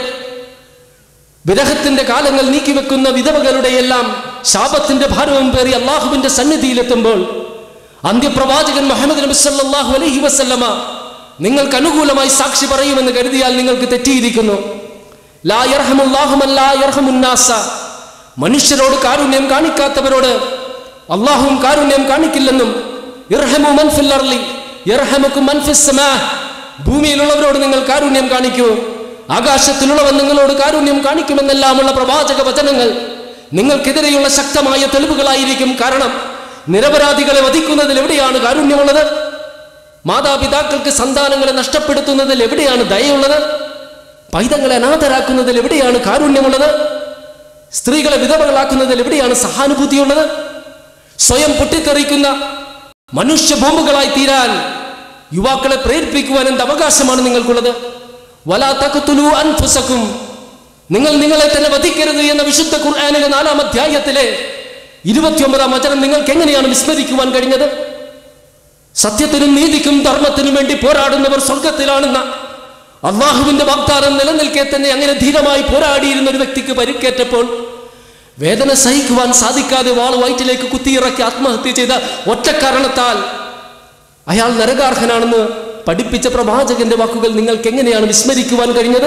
വിരഹത്തിന്റെ കാലങ്ങൾ നീക്കിവെക്കുന്ന വിധവകളുടെ എല്ലാം ശാപത്തിന്റെ ഭാരവും പേറി അള്ളാഹുവിന്റെ സന്നിധിയിലെത്തുമ്പോൾ അന്ത്യപ്രവാചകൻ മുഹമ്മദ് നബി സല്ലല്ലാഹു അലൈഹി വസല്ലമ നിങ്ങൾക്ക് അനുകൂലമായി സാക്ഷി പറയുമെന്ന് കരുതിയാൽ നിങ്ങൾക്ക് തെറ്റിയിരിക്കുന്നു ലാ യർഹമുല്ലാഹു മൻ ലാ യർഹമുന്നാസ മനുഷ്യരോട് കാരുണ്യം കാണിക്കാത്തവരോട് അള്ളാഹുവും കാരുണ്യം കാണിക്കില്ലെന്നും ഇർഹമു മൻ ഫിൽ അർളി യർഹമുക്കും മൻ ഫിസ് സമാ ഭൂമിയിലുള്ളവരോട് നിങ്ങൾ കാരുണ്യം കാണിക്കൂ ആകാശത്തിലുള്ളവൻ നിങ്ങളോട് കാരുണ്യം കാണിക്കുമെന്നെല്ലാമുള്ള പ്രവാചക വചനങ്ങൾ നിങ്ങൾക്കെതിരെയുള്ള ശക്തമായ തെളിവുകളായിരിക്കും കാരണം നിരപരാധികളെ വധിക്കുന്നതിൽ എവിടെയാണ് കാരുണ്യമുള്ളത് മാതാപിതാക്കൾക്ക് സന്താനങ്ങളെ നഷ്ടപ്പെടുത്തുന്നതിൽ എവിടെയാണ് ദയയുള്ളത് പൈതങ്ങളെ അനാഥരാക്കുന്നതിൽ എവിടെയാണ് കാരുണ്യമുള്ളത് സ്ത്രീകളെ വിധവകളാക്കുന്നതിൽ എവിടെയാണ് സഹാനുഭൂതിയുള്ളത് സ്വയം പൊട്ടിത്തെറിക്കുന്ന മനുഷ്യ ബോംബുകളായി തീരാൻ യുവാക്കളെ പ്രേരിപ്പിക്കുവാൻ എന്ത് അവകാശമാണ് നിങ്ങൾക്കുള്ളത് വലാ തഖ്തുലൂ അൻഫുസക്കും നിങ്ങൾ നിങ്ങളെ തന്നെ വധിക്കരുത് എന്ന വിശുദ്ധ ഖുർആനിലെ നാലാം അധ്യായത്തിലെ ഇരുപത്തിയൊമ്പതാം വചനം നിങ്ങൾക്ക് എങ്ങനെയാണ് വിസ്മരിക്കുവാൻ കഴിഞ്ഞത് സത്യത്തിനും നീതിക്കും ധർമ്മത്തിനും വേണ്ടി പോരാടുന്നവർ സ്വർഗത്തിലാണെന്ന അള്ളാഹുവിന്റെ വാഗ്ദാനം നിലനിൽക്കെ തന്നെ അങ്ങനെ ധീരമായി പോരാടിയിരുന്ന ഒരു വ്യക്തിക്ക് പരിക്കേറ്റപ്പോൾ വേദന സഹിക്കുവാൻ സാധിക്കാതെ വാൾ വയറ്റിലേക്ക് കുത്തിയിറക്കി ആത്മഹത്യ ചെയ്ത ഒറ്റ കാരണത്താൽ അയാൾ നരകാർഹനാണെന്ന് പഠിപ്പിച്ച പ്രവാചകന്റെ വാക്കുകൾ നിങ്ങൾക്ക് എങ്ങനെയാണ് വിസ്മരിക്കുവാൻ കഴിഞ്ഞത്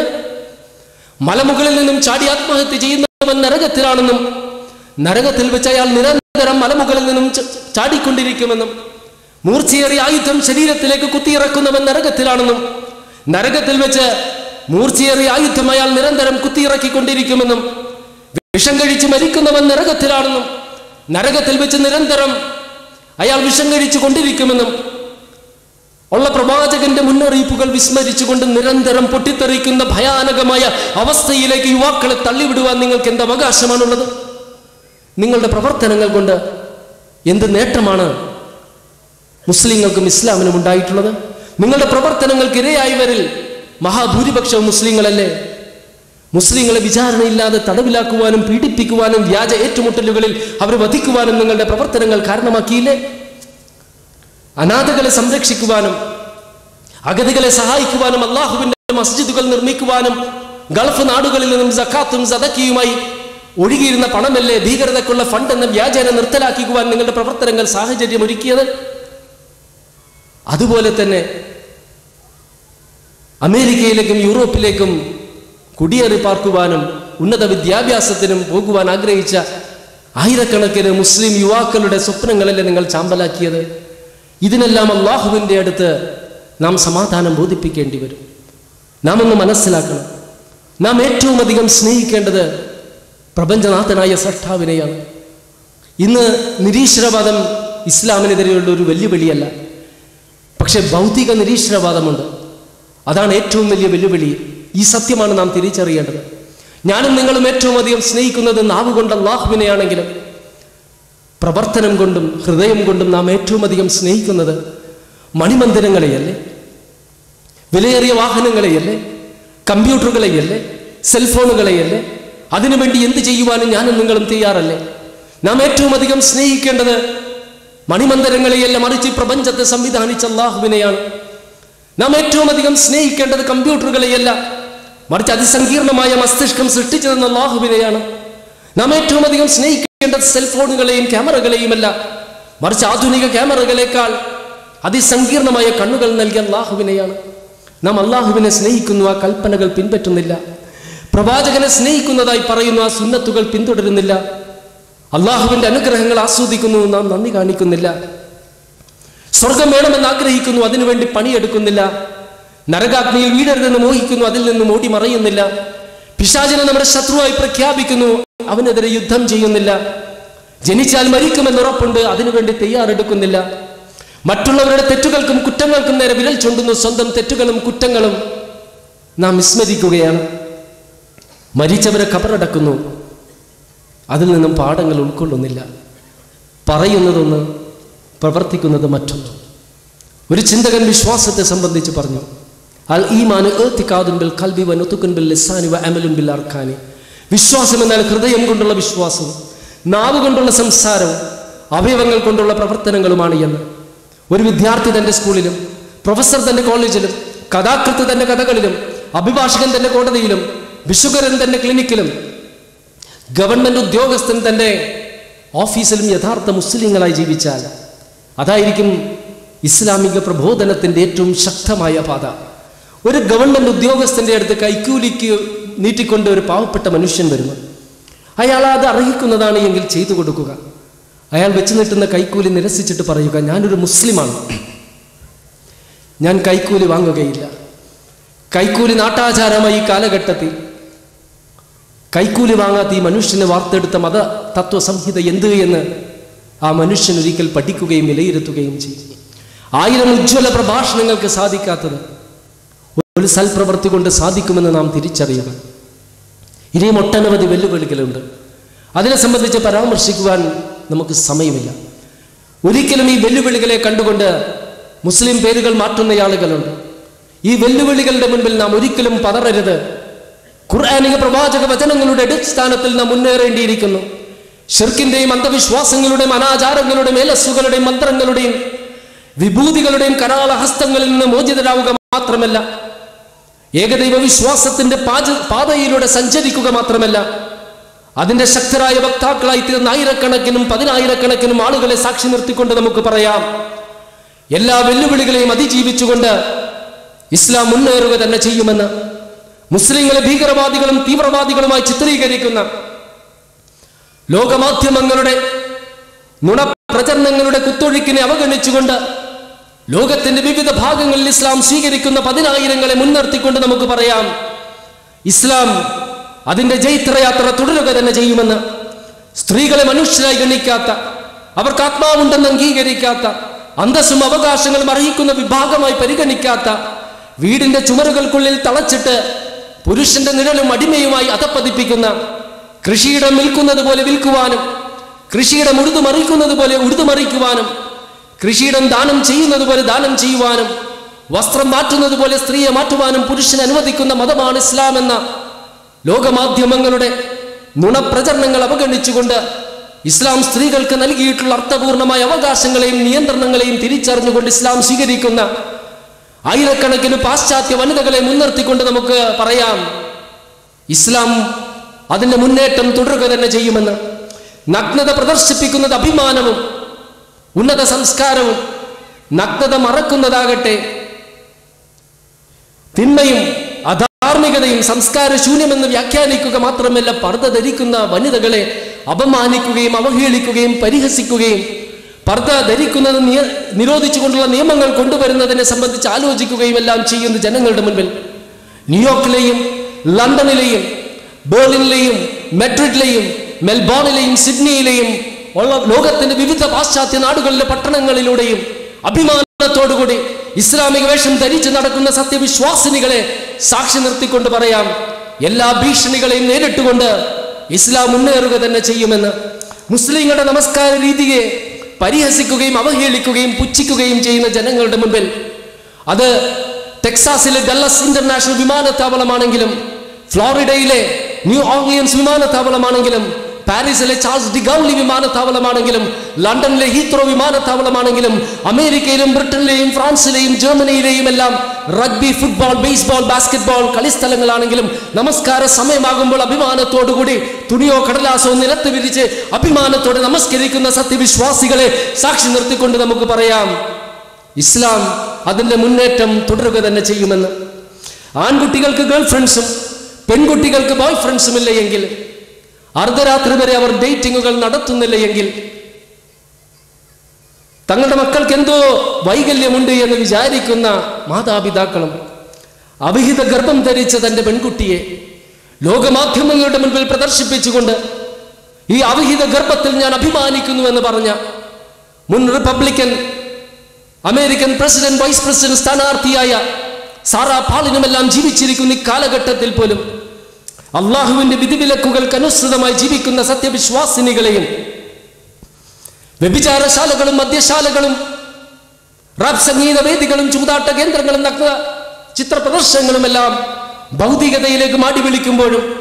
മലമുകളിൽ നിന്നും ചാടി ആത്മഹത്യ ചെയ്യുന്നവൻ നരകത്തിലാണെന്നും നരകത്തിൽ വെച്ച് അയാൾ നിരന്തരം മലമുകളിൽ നിന്നും ച- ചാടിക്കൊണ്ടിരിക്കുമെന്നും മൂർച്ചയേറിയ ആയുധം ശരീരത്തിലേക്ക് കുത്തിയിറക്കുന്നവൻ നരകത്തിലാണെന്നും നരകത്തിൽ വെച്ച് മൂർച്ചയേറിയ ആയുധം അയാൾ നിരന്തരം കുത്തിയിറക്കിക്കൊണ്ടിരിക്കുമെന്നും വിഷം കഴിച്ച് മരിക്കുന്നവൻ നരകത്തിലാണെന്നും നരകത്തിൽ വെച്ച് നിരന്തരം അയാൾ വിഷം കഴിച്ചു കൊണ്ടിരിക്കുമെന്നും ഉള്ള പ്രവാചകന്റെ മുന്നറിയിപ്പുകൾ വിസ്മരിച്ചുകൊണ്ട് നിരന്തരം പൊട്ടിത്തെറിക്കുന്ന ഭയാനകമായ അവസ്ഥയിലേക്ക് യുവാക്കളെ തള്ളിവിടുവാൻ നിങ്ങൾക്ക് എന്ത് അവകാശമാണുള്ളത് നിങ്ങളുടെ പ്രവർത്തനങ്ങൾ കൊണ്ട് എന്ത് നേട്ടമാണ് മുസ്ലിങ്ങൾക്കും ഇസ്ലാമിനും ഉണ്ടായിട്ടുള്ളത് നിങ്ങളുടെ പ്രവർത്തനങ്ങൾക്ക് ഇരയായവരിൽ മഹാഭൂരിപക്ഷവും മുസ്ലിങ്ങളല്ലേ മുസ്ലിങ്ങളെ വിചാരണയില്ലാതെ തടവിലാക്കുവാനും പീഡിപ്പിക്കുവാനും വ്യാജ ഏറ്റുമുട്ടലുകളിൽ അവരെ വധിക്കുവാനും നിങ്ങളുടെ പ്രവർത്തനങ്ങൾ കാരണമാക്കിയില്ലേ അനാഥകളെ സംരക്ഷിക്കുവാനും അഗതികളെ സഹായിക്കുവാനും അള്ളാഹുവിന്റെ മസ്ജിദുകൾ നിർമ്മിക്കുവാനും ഗൾഫ് നാടുകളിൽ നിന്നും സക്കാത്തും സദക്കിയുമായി ഒഴുകിയിരുന്ന പണമല്ലേ ഭീകരതക്കുള്ള ഫണ്ട് എന്ന വ്യാജേന നിർത്തലാക്കിക്കുവാൻ നിങ്ങളുടെ പ്രവർത്തനങ്ങൾ സാഹചര്യം ഒരുക്കിയത് അതുപോലെ തന്നെ അമേരിക്കയിലേക്കും യൂറോപ്പിലേക്കും കുടിയേറി പാർക്കുവാനും ഉന്നത വിദ്യാഭ്യാസത്തിനും പോകുവാൻ ആഗ്രഹിച്ച ആയിരക്കണക്കിന് മുസ്ലിം യുവാക്കളുടെ സ്വപ്നങ്ങളല്ലേ നിങ്ങൾ ചാമ്പലാക്കിയത് ഇതിനെല്ലാം അള്ളാഹുവിൻ്റെ അടുത്ത് നാം സമാധാനം ബോധിപ്പിക്കേണ്ടി വരും നാം ഒന്ന് മനസ്സിലാക്കണം നാം ഏറ്റവും അധികം സ്നേഹിക്കേണ്ടത് പ്രപഞ്ചനാഥനായ സൃഷ്ടാവിനെയാണ് ഇന്ന് നിരീശ്വരവാദം ഇസ്ലാമിനെതിരെയുള്ള ഒരു വെല്ലുവിളിയല്ല പക്ഷെ ഭൗതിക നിരീശ്വരവാദമുണ്ട് അതാണ് ഏറ്റവും വലിയ വെല്ലുവിളി ഈ സത്യമാണ് നാം തിരിച്ചറിയേണ്ടത് ഞാനും നിങ്ങളും ഏറ്റവും അധികം സ്നേഹിക്കുന്നത് നാവ് കൊണ്ട് അള്ളാഹുവിനെയാണെങ്കിലും പ്രവർത്തനം കൊണ്ടും ഹൃദയം കൊണ്ടും നാം ഏറ്റവും അധികം സ്നേഹിക്കുന്നത് മണിമന്ദിരങ്ങളെയല്ലേ വിലയേറിയ വാഹനങ്ങളെയല്ലേ കമ്പ്യൂട്ടറുകളെയല്ലേ സെൽഫോണുകളെയല്ലേ അതിനുവേണ്ടി എന്ത് ചെയ്യുവാനും ഞാനും നിങ്ങളും തയ്യാറല്ലേ നാം ഏറ്റവും അധികം സ്നേഹിക്കേണ്ടത് മണിമന്ദിരങ്ങളെയല്ല മറിച്ച് ഈ പ്രപഞ്ചത്തെ സംവിധാനിച്ച അള്ളാഹുവിനെയാണ് നാം ഏറ്റവും അധികം സ്നേഹിക്കേണ്ടത് കമ്പ്യൂട്ടറുകളെയല്ല മറിച്ച് അതിസങ്കീർണമായ മസ്തിഷ്കം സൃഷ്ടിച്ചു തന്ന അള്ളാഹുവിനെയാണ് നാം ഏറ്റവും അധികം സ്നേഹിക്കേണ്ടത് സെൽഫോണുകളെയും ക്യാമറകളെയുമല്ല മറിച്ച് ആധുനിക ക്യാമറകളെക്കാൾ അതിസങ്കീർണമായ കണ്ണുകൾ നൽകിയ അള്ളാഹുവിനെയാണ് നാം അള്ളാഹുവിനെ സ്നേഹിക്കുന്നു ആ കൽപ്പനകൾ പിൻപറ്റുന്നില്ല പ്രവാചകനെ സ്നേഹിക്കുന്നതായി പറയുന്നു ആ സുന്നത്തുകൾ പിന്തുടരുന്നില്ല അള്ളാഹുവിന്റെ അനുഗ്രഹങ്ങൾ ആസ്വദിക്കുന്നു നാം നന്ദി കാണിക്കുന്നില്ല സ്വർഗം വേണമെന്ന് ആഗ്രഹിക്കുന്നു അതിനുവേണ്ടി പണിയെടുക്കുന്നില്ല നരകാഗ്നിയിൽ വീഴരുതെന്ന് മോഹിക്കുന്നു അതിൽ നിന്നും ഓടി മറയുന്നില്ല പിശാചിനെ നമ്മുടെ ശത്രുവായി പ്രഖ്യാപിക്കുന്നു അവനെതിരെ യുദ്ധം ചെയ്യുന്നില്ല ജനിച്ചാൽ മരിക്കുമെന്ന് ഉറപ്പുണ്ട് അതിനുവേണ്ടി തയ്യാറെടുക്കുന്നില്ല മറ്റുള്ളവരുടെ തെറ്റുകൾക്കും കുറ്റങ്ങൾക്കും നേരെ വിരൽ ചൂണ്ടുന്നു സ്വന്തം തെറ്റുകളും കുറ്റങ്ങളും നാം വിസ്മരിക്കുകയാണ് മരിച്ചവരെ കബറടക്കുന്നു അതിൽ നിന്നും പാഠങ്ങൾ ഉൾക്കൊള്ളുന്നില്ല പറയുന്നതൊന്ന് പ്രവർത്തിക്കുന്നത് മറ്റൊന്ന് ഒരു ചിന്തകൻ വിശ്വാസത്തെ സംബന്ധിച്ച് പറഞ്ഞു അൽ ഈമാന് ഏത്തിക്കാതും ബിൽ കൽബി വ നുതുക്കുൻ ബിൽ ലിസാനി വ അമലുൻ ബിൽ അർക്കാനി വിശ്വാസം എന്നാൽ ഹൃദയം കൊണ്ടുള്ള വിശ്വാസവും നാവ് കൊണ്ടുള്ള സംസാരവും അവയവങ്ങൾ കൊണ്ടുള്ള പ്രവർത്തനങ്ങളുമാണ് എന്ന് ഒരു വിദ്യാർത്ഥി തന്റെ സ്കൂളിലും പ്രൊഫസർ തന്റെ കോളേജിലും കഥാകൃത്ത് തന്റെ കഥകളിലും അഭിഭാഷകൻ തന്റെ കോടതിയിലും വിശുകരൻ തന്റെ ക്ലിനിക്കിലും ഗവൺമെന്റ് ഉദ്യോഗസ്ഥൻ തന്റെ ഓഫീസിലും യഥാർത്ഥ മുസ്ലിങ്ങളായി ജീവിച്ചാൽ അതായിരിക്കും ഇസ്ലാമിക പ്രബോധനത്തിന്റെ ഏറ്റവും ശക്തമായ പാത ഒരു ഗവൺമെന്റ് ഉദ്യോഗസ്ഥന്റെ അടുത്ത് കൈക്കൂലിക്ക് നീട്ടിക്കൊണ്ട് ഒരു പാവപ്പെട്ട മനുഷ്യൻ വരുന്നു അയാൾ അത് അർഹിക്കുന്നതാണ് എങ്കിൽ ചെയ്തു കൊടുക്കുക അയാൾ വെച്ച് നീട്ടുന്ന കൈക്കൂലി നിരസിച്ചിട്ട് പറയുക ഞാനൊരു മുസ്ലിമാണ് ഞാൻ കൈക്കൂലി വാങ്ങുകയില്ല കൈക്കൂലി നാട്ടാചാരമായി ഈ കാലഘട്ടത്തിൽ കൈക്കൂലി വാങ്ങാത്ത ഈ മനുഷ്യനെ വാർത്തെടുത്ത മത തത്വസംഹിത എന്ത് എന്ന് ആ മനുഷ്യൻ ഒരിക്കൽ പഠിക്കുകയും വിലയിരുത്തുകയും ചെയ്യും ആയിരം ഉജ്ജ്വല പ്രഭാഷണങ്ങൾക്ക് സാധിക്കാത്തത് ഒരു സൽപ്രവൃത്തി കൊണ്ട് സാധിക്കുമെന്ന് നാം തിരിച്ചറിയുക ഇനിയും ഒട്ടനവധി വെല്ലുവിളികളുണ്ട് അതിനെ സംബന്ധിച്ച് പരാമർശിക്കുവാൻ നമുക്ക് സമയമില്ല ഒരിക്കലും ഈ വെല്ലുവിളികളെ കണ്ടുകൊണ്ട് മുസ്ലിം പേരുകൾ മാറ്റുന്ന ആളുകളുണ്ട് ഈ വെല്ലുവിളികളുടെ മുൻപിൽ നാം ഒരിക്കലും പതറരുത് ഖുർആാനിക പ്രവാചക വചനങ്ങളുടെ അടിസ്ഥാനത്തിൽ നാം മുന്നേറേണ്ടിയിരിക്കുന്നു ഷിർക്കിന്റെയും അന്ധവിശ്വാസങ്ങളുടെയും അനാചാരങ്ങളുടെയും മേലസ്സുകളുടെയും മന്ത്രങ്ങളുടെയും വിഭൂതികളുടെയും കരാളഹസ്തങ്ങളിൽ നിന്ന് മോചിതരാവുക മാത്രമല്ല ഏകദൈവ വിശ്വാസത്തിന്റെ പാച പാതയിലൂടെ സഞ്ചരിക്കുക മാത്രമല്ല അതിന്റെ ശക്തരായ വക്താക്കളായി തീർന്ന ആയിരക്കണക്കിനും പതിനായിരക്കണക്കിനും ആളുകളെ സാക്ഷി നിർത്തിക്കൊണ്ട് നമുക്ക് പറയാം എല്ലാ വെല്ലുവിളികളെയും അതിജീവിച്ചുകൊണ്ട് ഇസ്ലാം മുന്നേറുക തന്നെ ചെയ്യുമെന്ന് മുസ്ലിങ്ങളെ ഭീകരവാദികളും തീവ്രവാദികളുമായി ചിത്രീകരിക്കുന്ന ലോകമാധ്യമങ്ങളുടെ നുണപ്രചരണങ്ങളുടെ കുത്തൊഴുക്കിനെ അവഗണിച്ചുകൊണ്ട് ലോകത്തിന്റെ വിവിധ ഭാഗങ്ങളിൽ ഇസ്ലാം സ്വീകരിക്കുന്ന പതിനായിരങ്ങളെ മുൻനിർത്തിക്കൊണ്ട് നമുക്ക് പറയാം ഇസ്ലാം അതിന്റെ ജൈത്രയാത്ര തുടരുക തന്നെ ചെയ്യുമെന്ന് സ്ത്രീകളെ മനുഷ്യരായി ഗണിക്കാത്ത അവർക്ക് ആത്മാവുണ്ടെന്ന് അംഗീകരിക്കാത്ത അന്തസ്സും അവകാശങ്ങളും അർഹിക്കുന്ന വിഭാഗമായി പരിഗണിക്കാത്ത വീടിന്റെ ചുമരുകൾക്കുള്ളിൽ തളച്ചിട്ട് പുരുഷന്റെ നിഴലും അടിമയുമായി അധപ്പതിപ്പിക്കുന്ന കൃഷിയിടം വിൽക്കുന്നത് പോലെ വിൽക്കുവാനും കൃഷിയിടം ഉടുതുമറിക്കുന്നത് പോലെ ഉടുതുമറിക്കുവാനും കൃഷിയിടം ദാനം ചെയ്യുന്നത് പോലെ ദാനം ചെയ്യുവാനും വസ്ത്രം മാറ്റുന്നത് പോലെ സ്ത്രീയെ മാറ്റുവാനും പുരുഷന് അനുവദിക്കുന്ന മതമാണ് ഇസ്ലാം എന്ന ലോകമാധ്യമങ്ങളുടെ നുണപ്രചരണങ്ങൾ അവഗണിച്ചുകൊണ്ട് ഇസ്ലാം സ്ത്രീകൾക്ക് നൽകിയിട്ടുള്ള അർത്ഥപൂർണമായ അവകാശങ്ങളെയും നിയന്ത്രണങ്ങളെയും തിരിച്ചറിഞ്ഞുകൊണ്ട് ഇസ്ലാം സ്വീകരിക്കുന്ന ആയിരക്കണക്കിന് പാശ്ചാത്യ വനിതകളെ മുൻനിർത്തിക്കൊണ്ട് നമുക്ക് പറയാം ഇസ്ലാം അതിന്റെ മുന്നേറ്റം തുടരുക തന്നെ ചെയ്യുമെന്ന് നഗ്നത പ്രദർശിപ്പിക്കുന്നത് അഭിമാനവും ഉന്നത സംസ്കാരവും നഗ്നത മറക്കുന്നതാകട്ടെ തിന്മയും അധാർമികതയും സംസ്കാര ശൂന്യമെന്ന് വ്യാഖ്യാനിക്കുക മാത്രമല്ല പർദ്ദ ധരിക്കുന്ന വനിതകളെ അപമാനിക്കുകയും അവഹേളിക്കുകയും പരിഹസിക്കുകയും പർദ്ദ ധരിക്കുന്നത് നിയ നിരോധിച്ചുകൊണ്ടുള്ള നിയമങ്ങൾ കൊണ്ടുവരുന്നതിനെ സംബന്ധിച്ച് ആലോചിക്കുകയും എല്ലാം ചെയ്യുന്ന ജനങ്ങളുടെ മുൻപിൽ ന്യൂയോർക്കിലെയും ലണ്ടനിലെയും ബേർലിനിലെയും മെഡ്രിഡിലെയും മെൽബോണിലെയും സിഡ്നിയിലെയും ഉള്ള ലോകത്തിന്റെ വിവിധ പാശ്ചാത്യ നാടുകളിലെ പട്ടണങ്ങളിലൂടെയും അഭിമാനത്തോടുകൂടി ഇസ്ലാമിക വേഷം ധരിച്ച് നടക്കുന്ന സത്യവിശ്വാസിനികളെ സാക്ഷി നിർത്തിക്കൊണ്ട് പറയാം എല്ലാ ഭീഷണികളെയും നേരിട്ടുകൊണ്ട് ഇസ്ലാം മുന്നേറുക തന്നെ ചെയ്യുമെന്ന് മുസ്ലിങ്ങളുടെ നമസ്കാര രീതിയെ പരിഹസിക്കുകയും അവഹേളിക്കുകയും പുച്ഛിക്കുകയും ചെയ്യുന്ന ജനങ്ങളുടെ മുൻപിൽ അത് ടെക്സാസിലെ ഡല്ലസ് ഇന്റർനാഷണൽ വിമാനത്താവളമാണെങ്കിലും ഫ്ലോറിഡയിലെ ന്യൂ ഓർലിയൻസ് വിമാനത്താവളമാണെങ്കിലും പാരീസിലെ ചാൾസ് ഡിഗൌളി വിമാനത്താവളമാണെങ്കിലും ലണ്ടനിലെ ഹീത്രോ വിമാനത്താവളമാണെങ്കിലും അമേരിക്കയിലും ബ്രിട്ടനിലെയും ഫ്രാൻസിലെയും ജർമ്മനിയിലെയും എല്ലാം റഗ്ബി ഫുട്ബോൾ ബേസ്ബോൾ ബാസ്കറ്റ്ബോൾ കളിസ്ഥലങ്ങളാണെങ്കിലും നമസ്കാര സമയമാകുമ്പോൾ അഭിമാനത്തോടുകൂടി തുണിയോ കടലാസോ നിലത്ത് വിരിച്ച് അഭിമാനത്തോടെ നമസ്കരിക്കുന്ന സത്യവിശ്വാസികളെ സാക്ഷി നിർത്തിക്കൊണ്ട് നമുക്ക് പറയാം ഇസ്ലാം അതിന്റെ മുന്നേറ്റം തുടരുക തന്നെ ചെയ്യുമെന്ന് ആൺകുട്ടികൾക്ക് ഗേൾ ഫ്രണ്ട്സും പെൺകുട്ടികൾക്ക് ബോയ് ഫ്രണ്ട്സും ഇല്ല എങ്കിൽ അർദ്ധരാത്രി വരെ അവർ ഡേറ്റിങ്ങുകൾ നടത്തുന്നില്ല എങ്കിൽ തങ്ങളുടെ മക്കൾക്ക് എന്തോ വൈകല്യമുണ്ട് എന്ന് വിചാരിക്കുന്ന മാതാപിതാക്കളും അവിഹിത ഗർഭം ധരിച്ച തന്റെ പെൺകുട്ടിയെ ലോകമാധ്യമങ്ങളുടെ മുൻപിൽ പ്രദർശിപ്പിച്ചുകൊണ്ട് ഈ അവിഹിത ഗർഭത്തിൽ ഞാൻ അഭിമാനിക്കുന്നു എന്ന് പറഞ്ഞ മുൻ Republican American President Vice President സ്ഥാനാർത്ഥിയായ സാറാ പാളിനുമെല്ലാം ജീവിച്ചിരിക്കുന്ന ഈ കാലഘട്ടത്തിൽ പോലും അള്ളാഹുവിന്റെ വിധിവിലക്കുകൾക്ക് അനുസൃതമായി ജീവിക്കുന്ന സത്യവിശ്വാസിനികളെയും വ്യഭിചാരശാലകളും മദ്യശാലകളും റാപ്പ് സംഗീത വേദികളും ചൂതാട്ട കേന്ദ്രങ്ങളും നഗ്ന ചിത്ര പ്രദർശനങ്ങളുമെല്ലാം ഭൗതികതയിലേക്ക് മാടി വിളിക്കുമ്പോഴും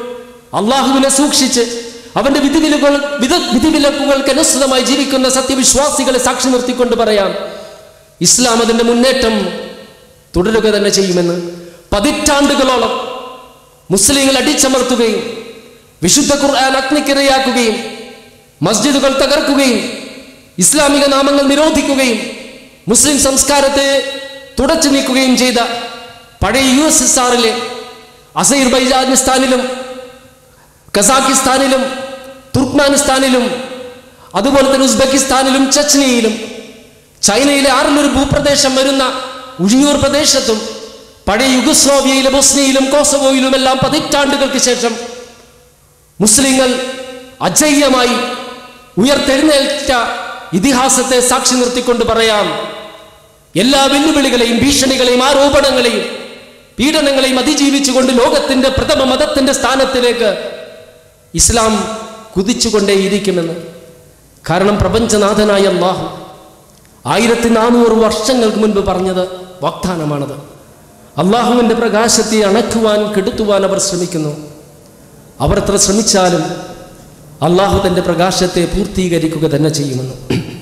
അള്ളാഹുവിനെ സൂക്ഷിച്ച് അവന്റെ വിധിവിലക്കുകൾ വിധ വിധിവിലക്കുകൾക്ക് അനുസൃതമായി ജീവിക്കുന്ന സത്യവിശ്വാസികളെ സാക്ഷി നിർത്തിക്കൊണ്ട് പറയാം ഇസ്ലാം അതിന്റെ മുന്നേറ്റം തുടരുക തന്നെ ചെയ്യുമെന്ന് പതിറ്റാണ്ടുകളോളം മുസ്ലിങ്ങൾ അടിച്ചമർത്തുകയും വിശുദ്ധ ഖുർആൻ അഗ്നിക്കിരയാക്കുകയും മസ്ജിദുകൾ തകർക്കുകയും ഇസ്ലാമിക നാമങ്ങൾ നിരോധിക്കുകയും മുസ്ലിം സംസ്കാരത്തെ തുടച്ചു നീക്കുകയും ചെയ്ത പഴയ യു എസ് എസ് ആറിലെ അസൈർബൈജാനിസ്ഥാനിലും കസാക്കിസ്ഥാനിലും തുർക്ക്മാനിസ്ഥാനിലും അതുപോലെ തന്നെ ഉസ്ബെക്കിസ്ഥാനിലും ചച്നിയിലും ചൈനയിലെ ആറിലൊരു ഭൂപ്രദേശം വരുന്ന ഉഴിയൂർ പ്രദേശത്തും പഴയ യുഗസ്ലോവിയയിലെ ബോസ്നിയയിലും കോസവോയിലും എല്ലാം പതിറ്റാണ്ടുകൾക്ക് ശേഷം മുസ്ലിങ്ങൾ അജയ്യമായി ഉയർത്തെഴുന്നേറ്റ ഇതിഹാസത്തെ സാക്ഷി നിർത്തിക്കൊണ്ട് പറയാം എല്ലാ വെല്ലുവിളികളെയും ഭീഷണികളെയും ആരോപണങ്ങളെയും പീഡനങ്ങളെയും അതിജീവിച്ചുകൊണ്ട് ലോകത്തിന്റെ പ്രഥമ മതത്തിന്റെ സ്ഥാനത്തിലേക്ക് ഇസ്ലാം കുതിച്ചുകൊണ്ടേയിരിക്കുമെന്ന് കാരണം പ്രപഞ്ചനാഥനായ അള്ളാഹു ആയിരത്തി നാനൂറ് വർഷങ്ങൾക്ക് മുൻപ് പറഞ്ഞത് വാഗ്ദാനമാണത് അള്ളാഹുവിൻ്റെ പ്രകാശത്തെ അണക്കുവാൻ കെടുത്തുവാൻ അവർ ശ്രമിക്കുന്നു അവർ എത്ര ശ്രമിച്ചാലും അള്ളാഹു തൻ്റെ പ്രകാശത്തെ പൂർത്തീകരിക്കുക തന്നെ ചെയ്യുമെന്ന്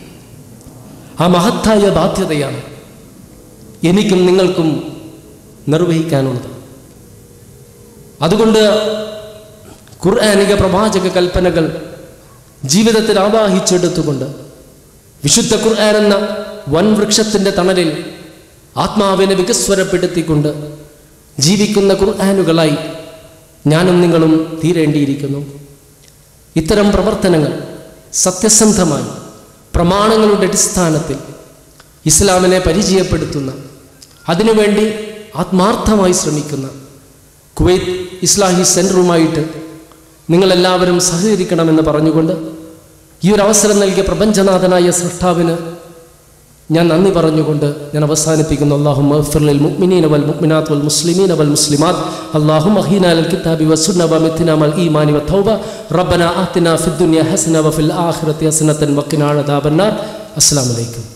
ആ മഹത്തായ ബാധ്യതയാണ് എനിക്കും നിങ്ങൾക്കും നിർവഹിക്കാനുള്ളത് അതുകൊണ്ട് ഖുർആാനിക പ്രവാചക കൽപ്പനകൾ ജീവിതത്തിൽ ആവാഹിച്ചെടുത്തുകൊണ്ട് വിശുദ്ധ ഖുർആൻ എന്ന വൻ വൃക്ഷത്തിൻ്റെ തണലിൽ ആത്മാവിനെ വികസ്വരപ്പെടുത്തിക്കൊണ്ട് ജീവിക്കുന്ന ഖുർആാനുകളായി ഞാനും നിങ്ങളും തീരേണ്ടിയിരിക്കുന്നു ഇത്തരം പ്രവർത്തനങ്ങൾ സത്യസന്ധമായി പ്രമാണങ്ങളുടെ അടിസ്ഥാനത്തിൽ ഇസ്ലാമിനെ പരിചയപ്പെടുത്തുന്ന അതിനുവേണ്ടി ആത്മാർത്ഥമായി ശ്രമിക്കുന്ന കുവൈത്ത് ഇസ്ലാഹി സെൻറ്ററുമായിട്ട് നിങ്ങളെല്ലാവരും സഹകരിക്കണമെന്ന് പറഞ്ഞുകൊണ്ട് ഈ ഒരു അവസരം നൽകിയ പ്രപഞ്ചനാഥനായ സൃഷ്ടാവിന് ഞാൻ നന്ദി പറഞ്ഞുകൊണ്ട് ഞാൻ അവസാനിപ്പിക്കുന്നു അള്ളാഹു മഹ്ഫിറിൽ മുഅ്മിനീന വൽ മുഅ്മിനാത്ത് വൽ മുസ്ലിമീന വൽ മുസ്ലിമാത്ത് അള്ളാഹു മഹീന അൽ കിതാബി വസുന്ന വ മിത്തിന വൽ ഈമാനി വ തൗബ റബ്ബന ആതിന ഫിദ്ദുനിയ ഹസന വ ഫിൽ ആഖിറതി ഹസനതൻ വഖിന അദാബന്നാർ അസ്സലാമു അലൈക്കും